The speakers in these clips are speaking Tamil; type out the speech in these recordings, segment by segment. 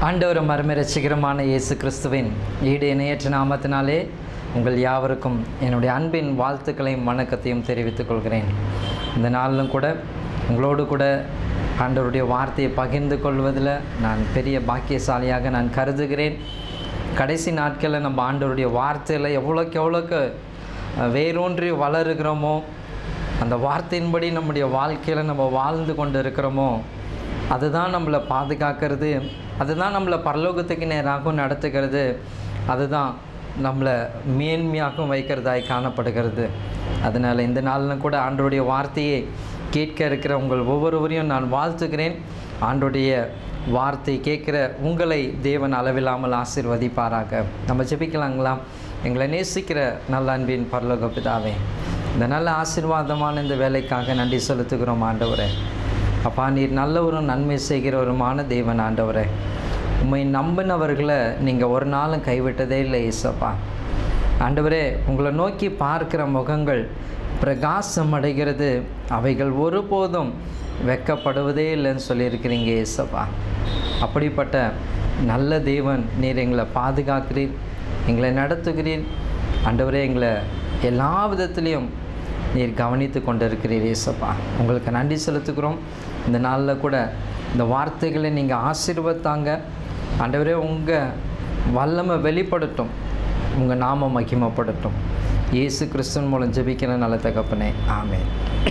ஆண்டவர் மருமை ரசிகரமான இயேசு கிறிஸ்துவின் ஈடு இணையற்ற நாமத்தினாலே உங்கள் யாவருக்கும் என்னுடைய அன்பின் வாழ்த்துக்களையும் வணக்கத்தையும் தெரிவித்துக் கொள்கிறேன் இந்த நாளிலும் கூட உங்களோடு கூட ஆண்டவருடைய வார்த்தையை பகிர்ந்து கொள்வதில் நான் பெரிய பாக்கியசாலியாக நான் கருதுகிறேன் கடைசி நாட்களில் நம்ம ஆண்டவருடைய வார்த்தையில் எவ்வளோக்கு எவ்வளோக்கு அஹ், வேரூன்றி வளருகிறோமோ அந்த வார்த்தையின்படி நம்முடைய வாழ்க்கையில் நம்ம வாழ்ந்து கொண்டு இருக்கிறோமோ அதுதான் நம்மளை பாதுகாக்கிறது அதுதான் நம்மளை பரலோகத்துக்கு நேராகவும் நடத்துகிறது அதுதான் நம்மளை மேன்மையாகவும் வைக்கிறதாய் காணப்படுகிறது அதனால் இந்த நாளிலும் கூட ஆண்டோடைய வார்த்தையை கேட்க இருக்கிற உங்கள் ஒவ்வொருவரையும் நான் வாழ்த்துகிறேன் ஆண்டோடைய வார்த்தை கேட்குற உங்களை தேவன் அளவில்லாமல் ஆசீர்வதிப்பாராக நம்ம ஜெபிக்கலாங்களா எங்களை நேசிக்கிற நல்ல அன்பின் பரலோக பிதாவே இந்த நல்ல ஆசீர்வாதமான இந்த வேலைக்காக நன்றி செலுத்துகிறோம் ஆண்டவரே அப்பா நீர் நல்லவரும் நன்மை செய்கிறவருமான தேவன் ஆண்டவரே உம்மை நம்பினவர்களை நீங்கள் ஒரு நாளும் கைவிட்டதே இல்லை இசப்பா ஆண்டவரே உங்களை நோக்கி பார்க்கிற முகங்கள் பிரகாசம் அடைகிறது அவைகள் ஒருபோதும் வெட்கப்படுவதே இல்லைன்னு சொல்லியிருக்கிறீங்க ஏசப்பா அப்படிப்பட்ட நல்ல தேவன் நீர் எங்களை பாதுகாக்கிறீர் எங்களை நடத்துகிறீர் ஆண்டவரே எங்களை எல்லா விதத்துலேயும் நீர் கவனித்து கொண்டு இருக்கிறீர் ஏசப்பா உங்களுக்கு நன்றி செலுத்துகிறோம் இந்த நாளில் கூட இந்த வார்த்தைகளை நீங்கள் ஆசீர்வத்தாங்க ஆண்டவரே உங்கள் வல்லமை வெளிப்படட்டும் உங்கள் நாம மகிமைப்படட்டும் இயேசு கிறிஸ்துவின் மூலம் ஜெபிக்கிற நல்ல தகப்பனே ஆமென்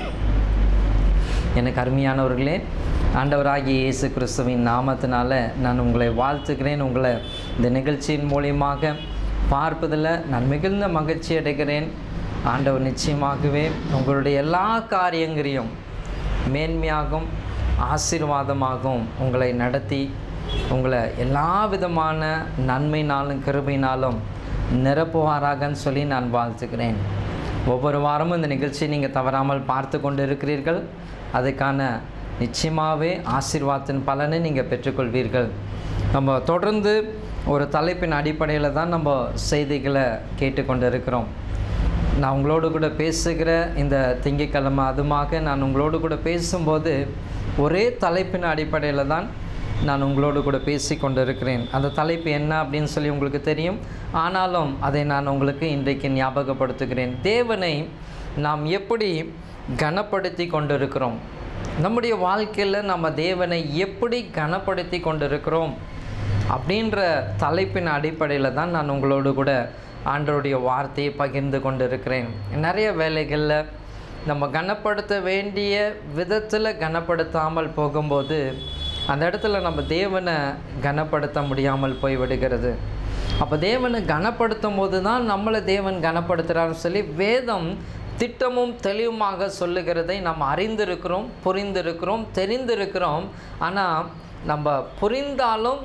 எனக்கு அருமையானவர்களே ஆண்டவராகிய இயேசு கிறிஸ்துவின் நாமத்தினால நான் உங்களை வாழ்த்துக்கிறேன் உங்களை இந்த நிகழ்ச்சியின் மூலியமாக பார்ப்பதில் நான் மிகுந்த மகிழ்ச்சி அடைகிறேன் ஆண்டவர் நிச்சயமாகவே உங்களுடைய எல்லா காரியங்களையும் மேன்மையாகவும் ஆசீர்வாதமாகவும் உங்களை நடத்தி உங்களை எல்லா விதமான நன்மைனாலும் கிருபைனாலும் நிரப்புவாராகன்னு சொல்லி நான் வாழ்த்துக்கிறேன் ஒவ்வொரு வாரமும் இந்த நிகழ்ச்சியை நீங்கள் தவறாமல் பார்த்து கொண்டு இருக்கிறீர்கள் அதுக்கான நிச்சயமாகவே ஆசீர்வாதத்தின் பலனை நீங்கள் பெற்றுக்கொள்வீர்கள் நம்ம தொடர்ந்து ஒரு தலைப்பின் அடிப்படையில் தான் நம்ம செய்திகளை கேட்டுக்கொண்டு இருக்கிறோம் நான் உங்களோடு கூட பேசுகிற இந்த திங்கட்கிழமை அதுமாக நான் உங்களோடு கூட பேசும்போது ஒரே தலைப்பின் அடிப்படையில் தான் நான் உங்களோடு கூட பேசி கொண்டு இருக்கிறேன் அந்த தலைப்பு என்ன அப்படின்னு சொல்லி உங்களுக்கு தெரியும் ஆனாலும் அதை நான் உங்களுக்கு இன்றைக்கு ஞாபகப்படுத்துகிறேன் தேவனை நாம் எப்படி கனப்படுத்தி கொண்டிருக்கிறோம் நம்முடைய வாழ்க்கையில் நம்ம தேவனை எப்படி கனப்படுத்தி கொண்டிருக்கிறோம் அப்படின்ற தலைப்பின் அடிப்படையில் தான் நான் உங்களோடு கூட ஆண்டவருடைய வார்த்தையை பகிர்ந்து கொண்டு இருக்கிறேன் நிறைய வேலைகளில் நம்ம கனப்படுத்த வேண்டிய விதத்தில் கனப்படுத்தாமல் போகும்போது அந்த இடத்துல நம்ம தேவனை கனப்படுத்த முடியாமல் போய்விடுகிறது அப்போ தேவனை கனப்படுத்தும் போது தான் நம்மளை தேவன் கனப்படுத்துகிறான்னு சொல்லி வேதம் திட்டமும் தெளிவுமாக சொல்லுகிறதை நம்ம அறிந்திருக்கிறோம் புரிந்திருக்கிறோம் தெரிந்திருக்கிறோம் ஆனால் நம்ம புரிந்தாலும்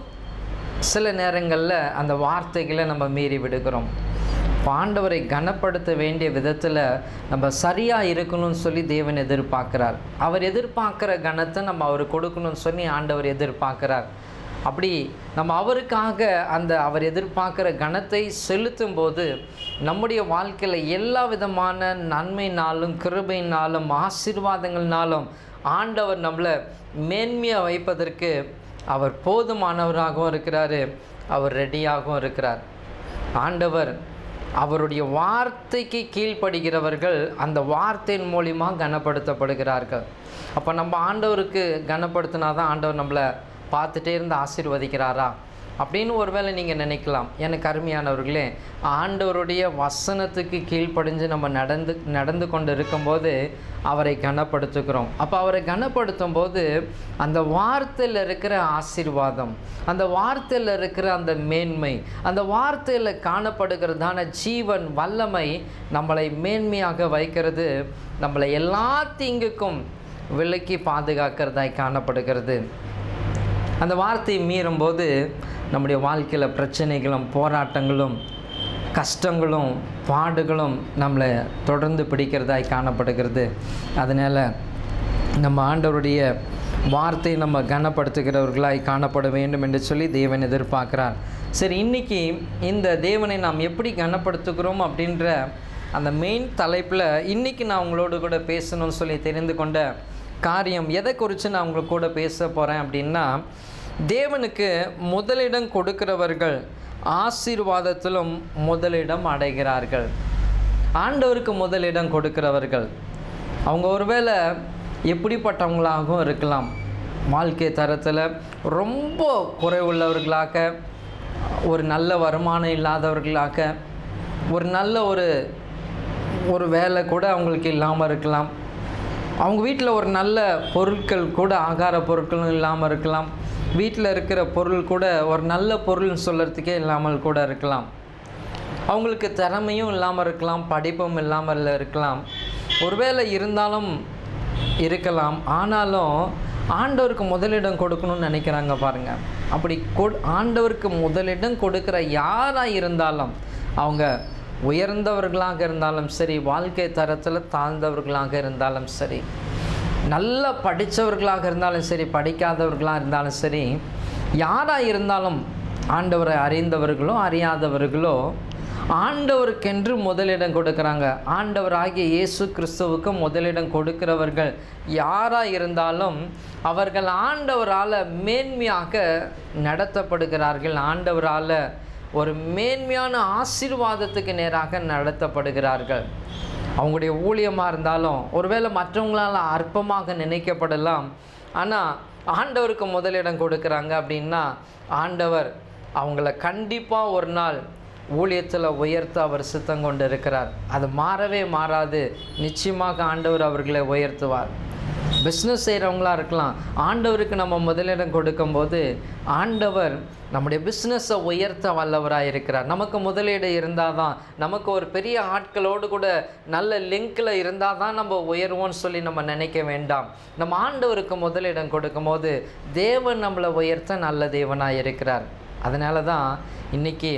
சில நேரங்களில் அந்த வார்த்தைகளை நம்ம மீறி விடுகிறோம் இப்போ ஆண்டவரை கனப்படுத்த வேண்டிய விதத்தில் நம்ம சரியாக இருக்கணும்னு சொல்லி தேவன் எதிர்பார்க்குறார் அவர் எதிர்பார்க்குற கனத்தை நம்ம அவர் கொடுக்கணும்னு சொல்லி ஆண்டவர் எதிர்பார்க்குறார் அப்படி நம்ம அவருக்காக அந்த அவர் எதிர்பார்க்குற கணத்தை செலுத்தும் போது நம்முடைய வாழ்க்கையில் எல்லா விதமான நன்மைனாலும் கிருபைனாலும் ஆசீர்வாதங்கள்னாலும் ஆண்டவர் நம்மளை மேன்மையாக வைப்பதற்கு அவர் போதுமானவராகவும் இருக்கிறாரு அவர் ரெடியாகவும் இருக்கிறார் ஆண்டவர் அவருடைய வார்த்தைக்கு கீழ்ப்படுகிறவர்கள் அந்த வார்த்தையின் மூலிமா கனப்படுத்தப்படுகிறார்கள் அப்போ நம்ம ஆண்டவருக்கு கனப்படுத்தினா தான் ஆண்டவர் நம்மளை பார்த்துட்டே இருந்து ஆசீர்வதிக்கிறாரா அப்படின்னு ஒருவேளை நீங்கள் நினைக்கலாம் எனக்கு அருமையானவர்களே ஆண்டவருடைய வசனத்துக்கு கீழ்ப்படிஞ்சு நம்ம நடந்து நடந்து கொண்டு இருக்கும்போது அவரை கனப்படுத்துகிறோம் அப்போ அவரை கனப்படுத்தும் போது அந்த வார்த்தையில் இருக்கிற ஆசீர்வாதம் அந்த வார்த்தையில் இருக்கிற அந்த மேன்மை அந்த வார்த்தையில் காணப்படுகிறதான ஜீவன் வல்லமை நம்மளை மேன்மையாக வைக்கிறது நம்மளை எல்லா தீங்குக்கும் விலக்கி பாதுகாக்கிறதாய் காணப்படுகிறது அந்த வார்த்தையை மீறும்போது நம்முடைய வாழ்க்கையில் பிரச்சனைகளும் போராட்டங்களும் கஷ்டங்களும் பாடுகளும் நம்மளை தொடர்ந்து பிடிக்கிறதாய் காணப்படுகிறது அதனால் நம்ம ஆண்டவருடைய வார்த்தை நம்ம கனப்படுத்துகிறவர்களாய் காணப்பட வேண்டும் என்று சொல்லி தேவன் எதிர்பார்க்கிறார் சரி இன்னைக்கு இந்த தேவனை நாம் எப்படி கனப்படுத்துகிறோம் அப்படின்ற அந்த மெயின் தலைப்பில் இன்னைக்கு நான் உங்களோடு கூட பேசணும்னு சொல்லி தெரிந்து கொண்ட காரியம் எதை குறித்து நான் உங்களுக்கு கூட பேச போகிறேன் அப்படின்னா தேவனுக்கு முதலிடம் கொடுக்கிறவர்கள் ஆசீர்வாதத்திலும் முதலிடம் அடைகிறார்கள் ஆண்டவருக்கு முதலிடம் கொடுக்கிறவர்கள் அவங்க ஒருவேளை எப்படிப்பட்டவங்களாகவும் இருக்கலாம் வாழ்க்கை தரத்தில் ரொம்ப குறைவுள்ளவர்களாக ஒரு நல்ல வருமானம் இல்லாதவர்களாக ஒரு நல்ல ஒரு ஒரு வேலை கூட அவங்களுக்கு இல்லாமல் இருக்கலாம் அவங்க வீட்டில் ஒரு நல்ல பொருட்கள் கூட ஆகார பொருட்களும் இல்லாமல் இருக்கலாம் வீட்டில் இருக்கிற பொருள் கூட ஒரு நல்ல பொருள்னு சொல்கிறதுக்கே இல்லாமல் கூட இருக்கலாம் அவங்களுக்கு திறமையும் இல்லாமல் இருக்கலாம் படிப்பும் இல்லாமல் இருக்கலாம் ஒருவேளை இருந்தாலும் இருக்கலாம் ஆனாலும் ஆண்டவருக்கு முதலிடம் கொடுக்கணும்னு நினைக்கிறாங்க பாருங்கள் அப்படி கொ ஆண்டவருக்கு முதலிடம் கொடுக்குற யாராக இருந்தாலும் அவங்க உயர்ந்தவர்களாக இருந்தாலும் சரி வாழ்க்கை தரத்தில் தாழ்ந்தவர்களாக இருந்தாலும் சரி நல்லா படித்தவர்களாக இருந்தாலும் சரி படிக்காதவர்களாக இருந்தாலும் சரி யாராக இருந்தாலும் ஆண்டவரை அறிந்தவர்களோ அறியாதவர்களோ ஆண்டவருக்கென்று முதலிடம் கொடுக்குறாங்க ஆண்டவராகிய இயேசு கிறிஸ்துவுக்கு முதலிடம் கொடுக்கிறவர்கள் யாராக இருந்தாலும் அவர்கள் ஆண்டவரால் மேன்மையாக நடத்தப்படுகிறார்கள் ஆண்டவரால் ஒரு மேன்மையான ஆசீர்வாதத்துக்கு நேராக நடத்தப்படுகிறார்கள் அவங்களுடைய ஊழியமாக இருந்தாலும் ஒருவேளை மற்றவங்களால் அற்பமாக நினைக்கப்படலாம் ஆனால் ஆண்டவருக்கு முதலிடம் கொடுக்குறாங்க அப்படின்னா ஆண்டவர் அவங்கள கண்டிப்பாக ஒரு நாள் ஊழியத்தில் உயர்த்த அவர் சித்தம் கொண்டு இருக்கிறார் அது மாறவே மாறாது நிச்சயமாக ஆண்டவர் அவர்களை உயர்த்துவார் பிஸ்னஸ் செய்கிறவங்களா இருக்கலாம் ஆண்டவருக்கு நம்ம முதலிடம் கொடுக்கும்போது ஆண்டவர் நம்முடைய பிஸ்னஸை உயர்த்த வல்லவராக இருக்கிறார் நமக்கு முதலீடு இருந்தால் தான் நமக்கு ஒரு பெரிய ஆட்களோடு கூட நல்ல லிங்கில் இருந்தால் தான் நம்ம உயர்வோம்னு சொல்லி நம்ம நினைக்க வேண்டாம் நம்ம ஆண்டவருக்கு முதலிடம் கொடுக்கும்போது தேவன் நம்மளை உயர்த்த நல்ல தேவனாக இருக்கிறார் அதனால தான் இன்றைக்கி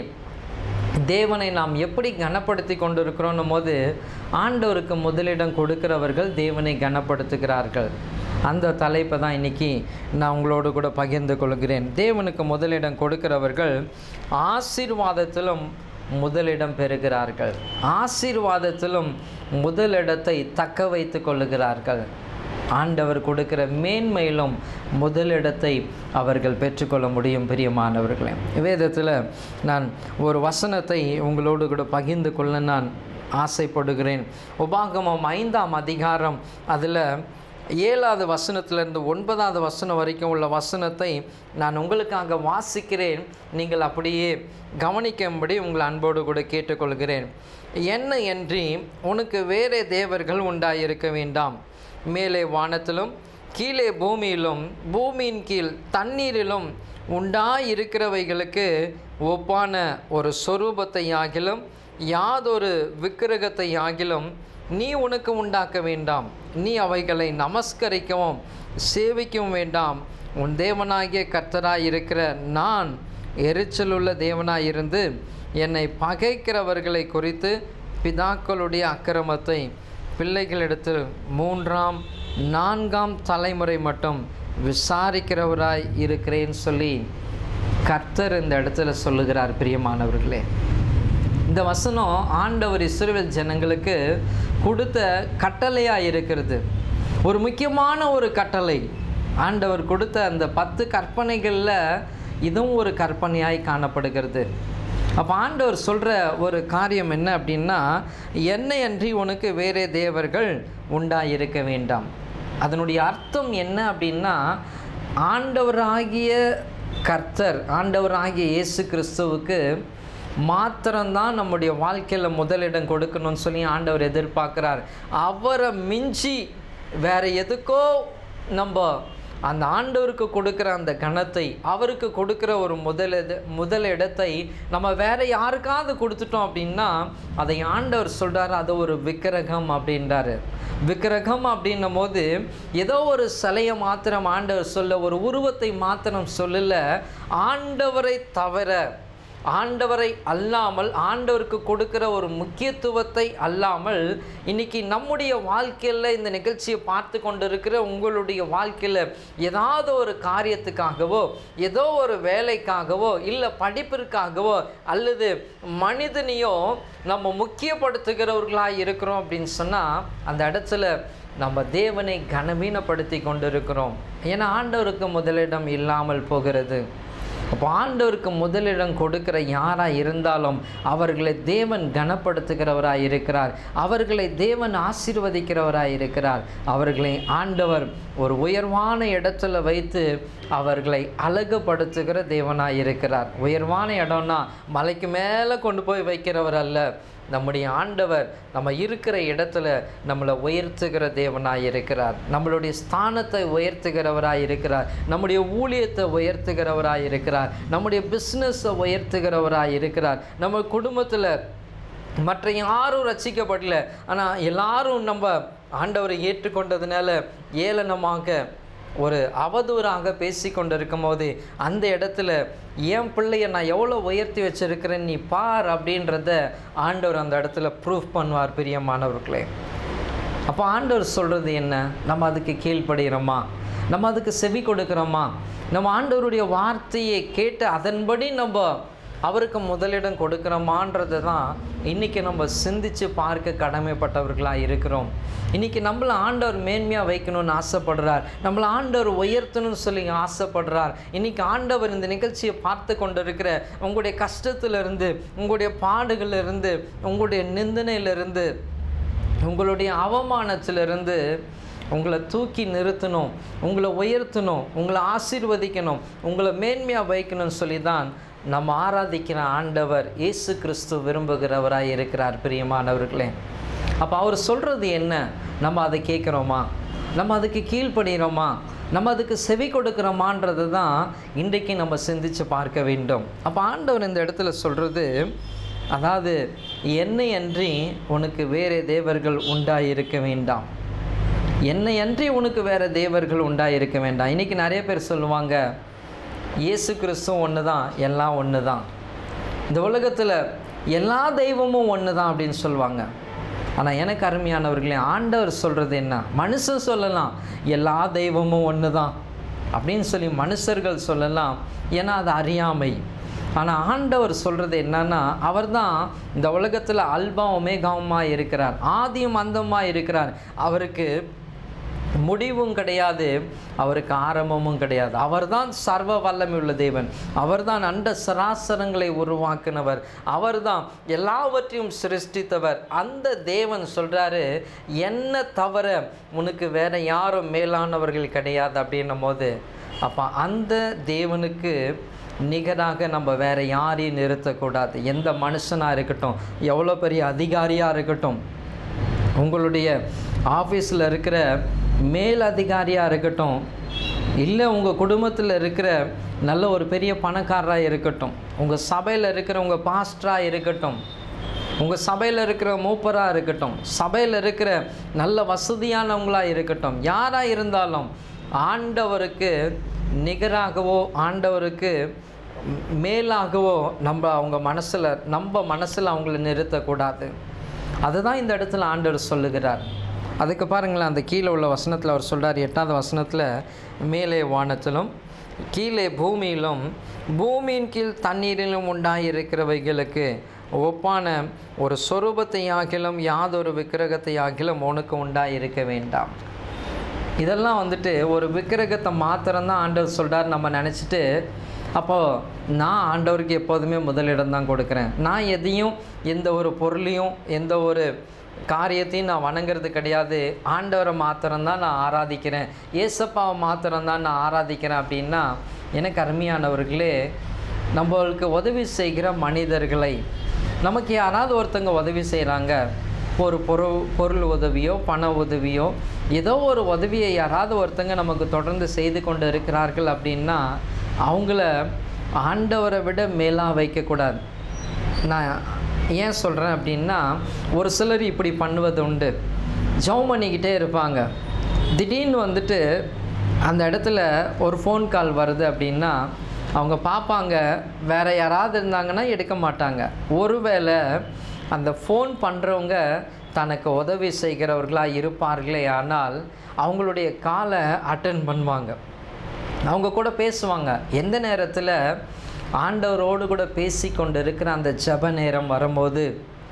தேவனை நாம் எப்படி கனப்படுத்தி கொண்டிருக்கிறோன்னும் போது ஆண்டவருக்கு முதலிடம் கொடுக்கிறவர்கள் தேவனை கனப்படுத்துகிறார்கள் அந்த தலைப்பை தான் இன்றைக்கி நான் உங்களோடு கூட பகிர்ந்து கொள்கிறேன் தேவனுக்கு முதலிடம் கொடுக்கிறவர்கள் ஆசீர்வாதத்திலும் முதலிடம் பெறுகிறார்கள் ஆசீர்வாதத்திலும் முதலிடத்தை தக்க வைத்து கொள்ளுகிறார்கள் ஆண்டவர் கொடுக்கிற மேன்மையிலும் முதலிடத்தை அவர்கள் பெற்றுக்கொள்ள முடியும் பிரியமானவர்களே வேதத்தில் நான் ஒரு வசனத்தை உங்களோடு கூட பகிர்ந்து கொள்ள நான் ஆசைப்படுகிறேன் உபாகமம் ஐந்தாம் அதிகாரம் அதில் ஏழாவது வசனத்திலிருந்து ஒன்பதாவது வசனம் வரைக்கும் உள்ள வசனத்தை நான் உங்களுக்காக வாசிக்கிறேன் நீங்கள் அப்படியே கவனிக்கும்படி உங்கள் அன்போடு கூட கேட்டுக்கொள்கிறேன் என்ன என்று உனக்கு வேறே தேவர்கள் உண்டாயிருக்க வேண்டாம் மேலே வானத்திலும் கீழே பூமியிலும் பூமியின் கீழ் தண்ணீரிலும் உண்டாயிருக்கிறவைகளுக்கு ஒப்பான ஒரு சொரூபத்தை ஆகிலும் யாதொரு விக்கிரகத்தை ஆகிலும் நீ உனக்கு உண்டாக்க வேண்டாம் நீ அவைகளை நமஸ்கரிக்கவும் சேவிக்கவும் வேண்டாம் உன் தேவனாகிய கர்த்தராய் இருக்கிற நான் எரிச்சலுள்ள தேவனாய் இருந்து என்னை பகைக்கிறவர்களை குறித்து பிதாக்களுடைய அக்கிரமத்தை பிள்ளைகளிடத்தில் மூன்றாம் நான்காம் தலைமுறை மட்டும் விசாரிக்கிறவராய் இருக்கிறேன்னு சொல்லி கர்த்தர் இந்த இடத்துல சொல்லுகிறார் பிரியமானவர்களே இந்த வசனம் ஆண்டவர் இஸ்ரவேல் ஜனங்களுக்கு கொடுத்த கட்டளையாக இருக்கிறது ஒரு முக்கியமான ஒரு கட்டளை ஆண்டவர் கொடுத்த அந்த பத்து கற்பனைகளில் இதுவும் ஒரு கற்பனையாய் காணப்படுகிறது அப்போ ஆண்டவர் சொல்கிற ஒரு காரியம் என்ன அப்படின்னா என்னை அன்றி உனக்கு வேறே தேவர்கள் உண்டாயிருக்க வேண்டாம் அதனுடைய அர்த்தம் என்ன அப்படின்னா ஆண்டவராகிய கர்த்தர் ஆண்டவராகிய இயேசு கிறிஸ்துவுக்கு மாத்திரம்தான் நம்முடைய வாழ்க்கையில் முதலிடம் கொடுக்கணும்னு சொல்லி ஆண்டவர் எதிர்பார்க்குறார் அவரை மிஞ்சி வேற எதுக்கோ நம்ம அந்த ஆண்டவருக்கு கொடுக்குற அந்த கணத்தை அவருக்கு கொடுக்குற ஒரு முதலிட முதல் இடத்தை நம்ம வேற யாருக்காவது கொடுத்துட்டோம் அப்படின்னா அதை ஆண்டவர் சொல்கிறாரு அது ஒரு விக்கிரகம் அப்படின்றாரு விக்கிரகம் அப்படின்னும் போது ஏதோ ஒரு சிலையை மாத்திரம் ஆண்டவர் சொல்ல ஒரு உருவத்தை மாத்திரம் சொல்லல ஆண்டவரை தவிர ஆண்டவரை அல்லாமல் ஆண்டவருக்கு கொடுக்கிற ஒரு முக்கியத்துவத்தை அல்லாமல் இன்னைக்கு நம்முடைய வாழ்க்கையில் இந்த நிகழ்ச்சியை பார்த்து கொண்டிருக்கிற உங்களுடைய வாழ்க்கையில் ஏதாவது ஒரு காரியத்துக்காகவோ ஏதோ ஒரு வேலைக்காகவோ இல்லை படிப்பிற்காகவோ அல்லது மனிதனையோ நம்ம முக்கியப்படுத்துகிறவர்களாக இருக்கிறோம் அப்படின்னு சொன்னால் அந்த இடத்துல நம்ம தேவனை கனவீனப்படுத்தி கொண்டிருக்கிறோம் ஏன்னா ஆண்டவருக்கு முதலிடம் இல்லாமல் போகிறது அப்போ ஆண்டவருக்கு முதலிடம் கொடுக்கிற யாராக இருந்தாலும் அவர்களை தேவன் கனப்படுத்துகிறவராய் இருக்கிறார் அவர்களை தேவன் ஆசீர்வதிக்கிறவராய் இருக்கிறார் அவர்களை ஆண்டவர் ஒரு உயர்வான இடத்துல வைத்து அவர்களை அழகுபடுத்துகிற தேவனாய் இருக்கிறார் உயர்வான இடம்னா மலைக்கு மேலே கொண்டு போய் வைக்கிறவர் அல்ல நம்முடைய ஆண்டவர் நம்ம இருக்கிற இடத்துல நம்மளை உயர்த்துகிற தேவனாய் இருக்கிறார் நம்மளுடைய ஸ்தானத்தை உயர்த்துகிறவராய் இருக்கிறார் நம்முடைய ஊழியத்தை உயர்த்துகிறவராய் இருக்கிறார் நம்முடைய பிஸ்னஸை உயர்த்துகிறவராய் இருக்கிறார் நம்ம குடும்பத்தில் மற்ற யாரும் ரசிக்கப்படல ஆனால் எல்லாரும் நம்ம ஆண்டவரை ஏற்றுக்கொண்டதுனால ஏளனமாக ஒரு அவதூறாக பேசி கொண்டிருக்கும் போது அந்த இடத்துல என் பிள்ளைய நான் எவ்வளோ உயர்த்தி வச்சிருக்கிறேன் நீ பார் அப்படின்றத ஆண்டவர் அந்த இடத்துல ப்ரூஃப் பண்ணுவார் பிரியமானவர்களே அப்போ ஆண்டவர் சொல்கிறது என்ன நம்ம அதுக்கு கீழ்ப்படுகிறோமா நம்ம அதுக்கு செவி கொடுக்குறோமா நம்ம ஆண்டவருடைய வார்த்தையை கேட்டு அதன்படி நம்ம அவருக்கு முதலிடம் கொடுக்குறோமான்றதை தான் இன்றைக்கி நம்ம சிந்தித்து பார்க்க கடமைப்பட்டவர்களாக இருக்கிறோம் இன்றைக்கி நம்மளை ஆண்டவர் மேன்மையாக வைக்கணும்னு ஆசைப்படுறார் நம்மளை ஆண்டவர் உயர்த்தணும்னு சொல்லி ஆசைப்படுறார் இன்றைக்கி ஆண்டவர் இந்த நிகழ்ச்சியை பார்த்து கொண்டு இருக்கிற உங்களுடைய கஷ்டத்திலிருந்து உங்களுடைய பாடுகளிலிருந்து உங்களுடைய நிந்தனையிலிருந்து உங்களுடைய அவமானத்திலிருந்து உங்களை தூக்கி நிறுத்தணும் உங்களை உயர்த்தணும் உங்களை ஆசீர்வதிக்கணும் உங்களை மேன்மையாக வைக்கணும்னு சொல்லி தான் நம்ம ஆராதிக்கிற ஆண்டவர் இயேசு கிறிஸ்து விரும்புகிறவராய் இருக்கிறார் பிரியமானவர்களே அப்போ அவர் சொல்கிறது என்ன நம்ம அதை கேட்குறோமா நம்ம அதுக்கு கீழ்ப்படுகிறோமா நம்ம அதுக்கு செவி கொடுக்குறோமான்றது தான் இன்றைக்கு நம்ம சிந்தித்து பார்க்க வேண்டும் அப்போ ஆண்டவர் இந்த இடத்துல சொல்கிறது அதாவது என்னை அன்றி உனக்கு வேறு தேவர்கள் உண்டாயிருக்க வேண்டாம் என்னை அன்றி உனக்கு வேறு தேவர்கள் உண்டாயிருக்க வேண்டாம் இன்றைக்கி நிறைய பேர் சொல்லுவாங்க இயேசு கிறிஸ்துவும் ஒன்று தான் எல்லாம் ஒன்று தான் இந்த உலகத்தில் எல்லா தெய்வமும் ஒன்று தான் அப்படின்னு சொல்லுவாங்க ஆனால் எனக்கு அருமையானவர்களே ஆண்டவர் சொல்கிறது என்ன மனுஷன் சொல்லலாம் எல்லா தெய்வமும் ஒன்று தான் அப்படின்னு சொல்லி மனுஷர்கள் சொல்லலாம் ஏன்னா அது அறியாமை ஆனால் ஆண்டவர் சொல்கிறது என்னன்னா அவர் தான் இந்த உலகத்தில் அல்பா ஒமேகாவுமாக இருக்கிறார் ஆதியும் அந்தமாக இருக்கிறார் அவருக்கு முடிவும் கிடையாது அவருக்கு ஆரம்பமும் கிடையாது அவர்தான் சர்வ வல்லமை உள்ள தேவன் அவர்தான் அண்ட சராசரங்களை உருவாக்கினவர் அவர்தான் எல்லாவற்றையும் சிருஷ்டித்தவர் அந்த தேவன் சொல்கிறாரு என்ன தவிர உனக்கு வேற யாரும் மேலானவர்கள் கிடையாது அப்படின்னும் போது அப்போ அந்த தேவனுக்கு நிகராக நம்ம வேற யாரையும் நிறுத்தக்கூடாது எந்த மனுஷனாக இருக்கட்டும் எவ்வளோ பெரிய அதிகாரியாக இருக்கட்டும் உங்களுடைய ஆஃபீஸில் இருக்கிற மேல் அதிகாரியாக இருக்கட்டும் இல்லை உங்கள் குடும்பத்தில் இருக்கிற நல்ல ஒரு பெரிய பணக்காரராக இருக்கட்டும் உங்கள் சபையில் இருக்கிற உங்கள் பாஸ்டராக இருக்கட்டும் உங்கள் சபையில் இருக்கிற மூப்பராக இருக்கட்டும் சபையில் இருக்கிற நல்ல வசதியானவங்களாக இருக்கட்டும் யாராக இருந்தாலும் ஆண்டவருக்கு நிகராகவோ ஆண்டவருக்கு மேலாகவோ நம்ம அவங்க மனசில் நம்ம மனசில் அவங்கள நிறுத்தக்கூடாது அதுதான் இந்த இடத்துல ஆண்டவர் சொல்லுகிறார் அதுக்கு பாருங்களேன் அந்த கீழே உள்ள வசனத்தில் அவர் சொல்கிறார் எட்டாவது வசனத்தில் மேலே வானத்திலும் கீழே பூமியிலும் பூமியின் கீழ் தண்ணீரிலும் உண்டாயிருக்கிறவைகளுக்கு ஒப்பான ஒரு சொரூபத்தை ஆகிலும் யாதொரு விக்கிரகத்தை ஆகிலும் உனக்கு உண்டாயிருக்க வேண்டாம் இதெல்லாம் வந்துட்டு ஒரு விக்கிரகத்தை மாத்திரம்தான் ஆண்டவர் சொல்கிறார் நம்ம நினச்சிட்டு அப்போது நான் ஆண்டவருக்கு எப்போதுமே முதலிடம் தான் கொடுக்குறேன் நான் எதையும் எந்த ஒரு பொருளையும் எந்த ஒரு காரியத்தையும் நான் வணங்குறது கிடையாது ஆண்டவரை மாத்திரம்தான் நான் ஆராதிக்கிறேன் ஏசப்பாவை மாத்திரம்தான் நான் ஆராதிக்கிறேன் அப்படின்னா எனக்கு அருமையானவர்களே நம்மளுக்கு உதவி செய்கிற மனிதர்களை நமக்கு யாராவது ஒருத்தங்க உதவி செய்கிறாங்க ஒரு பொருள் பொருள் உதவியோ பண உதவியோ ஏதோ ஒரு உதவியை யாராவது ஒருத்தங்க நமக்கு தொடர்ந்து செய்து கொண்டு இருக்கிறார்கள் அப்படின்னா அவங்கள ஆண்டவரை விட மேலாக வைக்கக்கூடாது நான் ஏன் சொல்கிறேன் அப்படின்னா ஒரு சிலர் இப்படி பண்ணுவது உண்டு ஜெபம் பண்ணிக்கிட்டே இருப்பாங்க திடீர்னு வந்துட்டு அந்த இடத்துல ஒரு ஃபோன் கால் வருது அப்படின்னா அவங்க பார்ப்பாங்க வேறு யாராவது இருந்தாங்கன்னா எடுக்க மாட்டாங்க ஒருவேளை அந்த ஃபோன் பண்ணுறவங்க தனக்கு உதவி செய்கிறவர்களாக இருப்பார்களே ஆனால் அவங்களுடைய காலை அட்டன் பண்ணுவாங்க அவங்க கூட பேசுவாங்க எந்த நேரத்தில் ஆண்டவரோடு கூட பேசி கொண்டு இருக்கிற அந்த ஜப நேரம் வரும்போது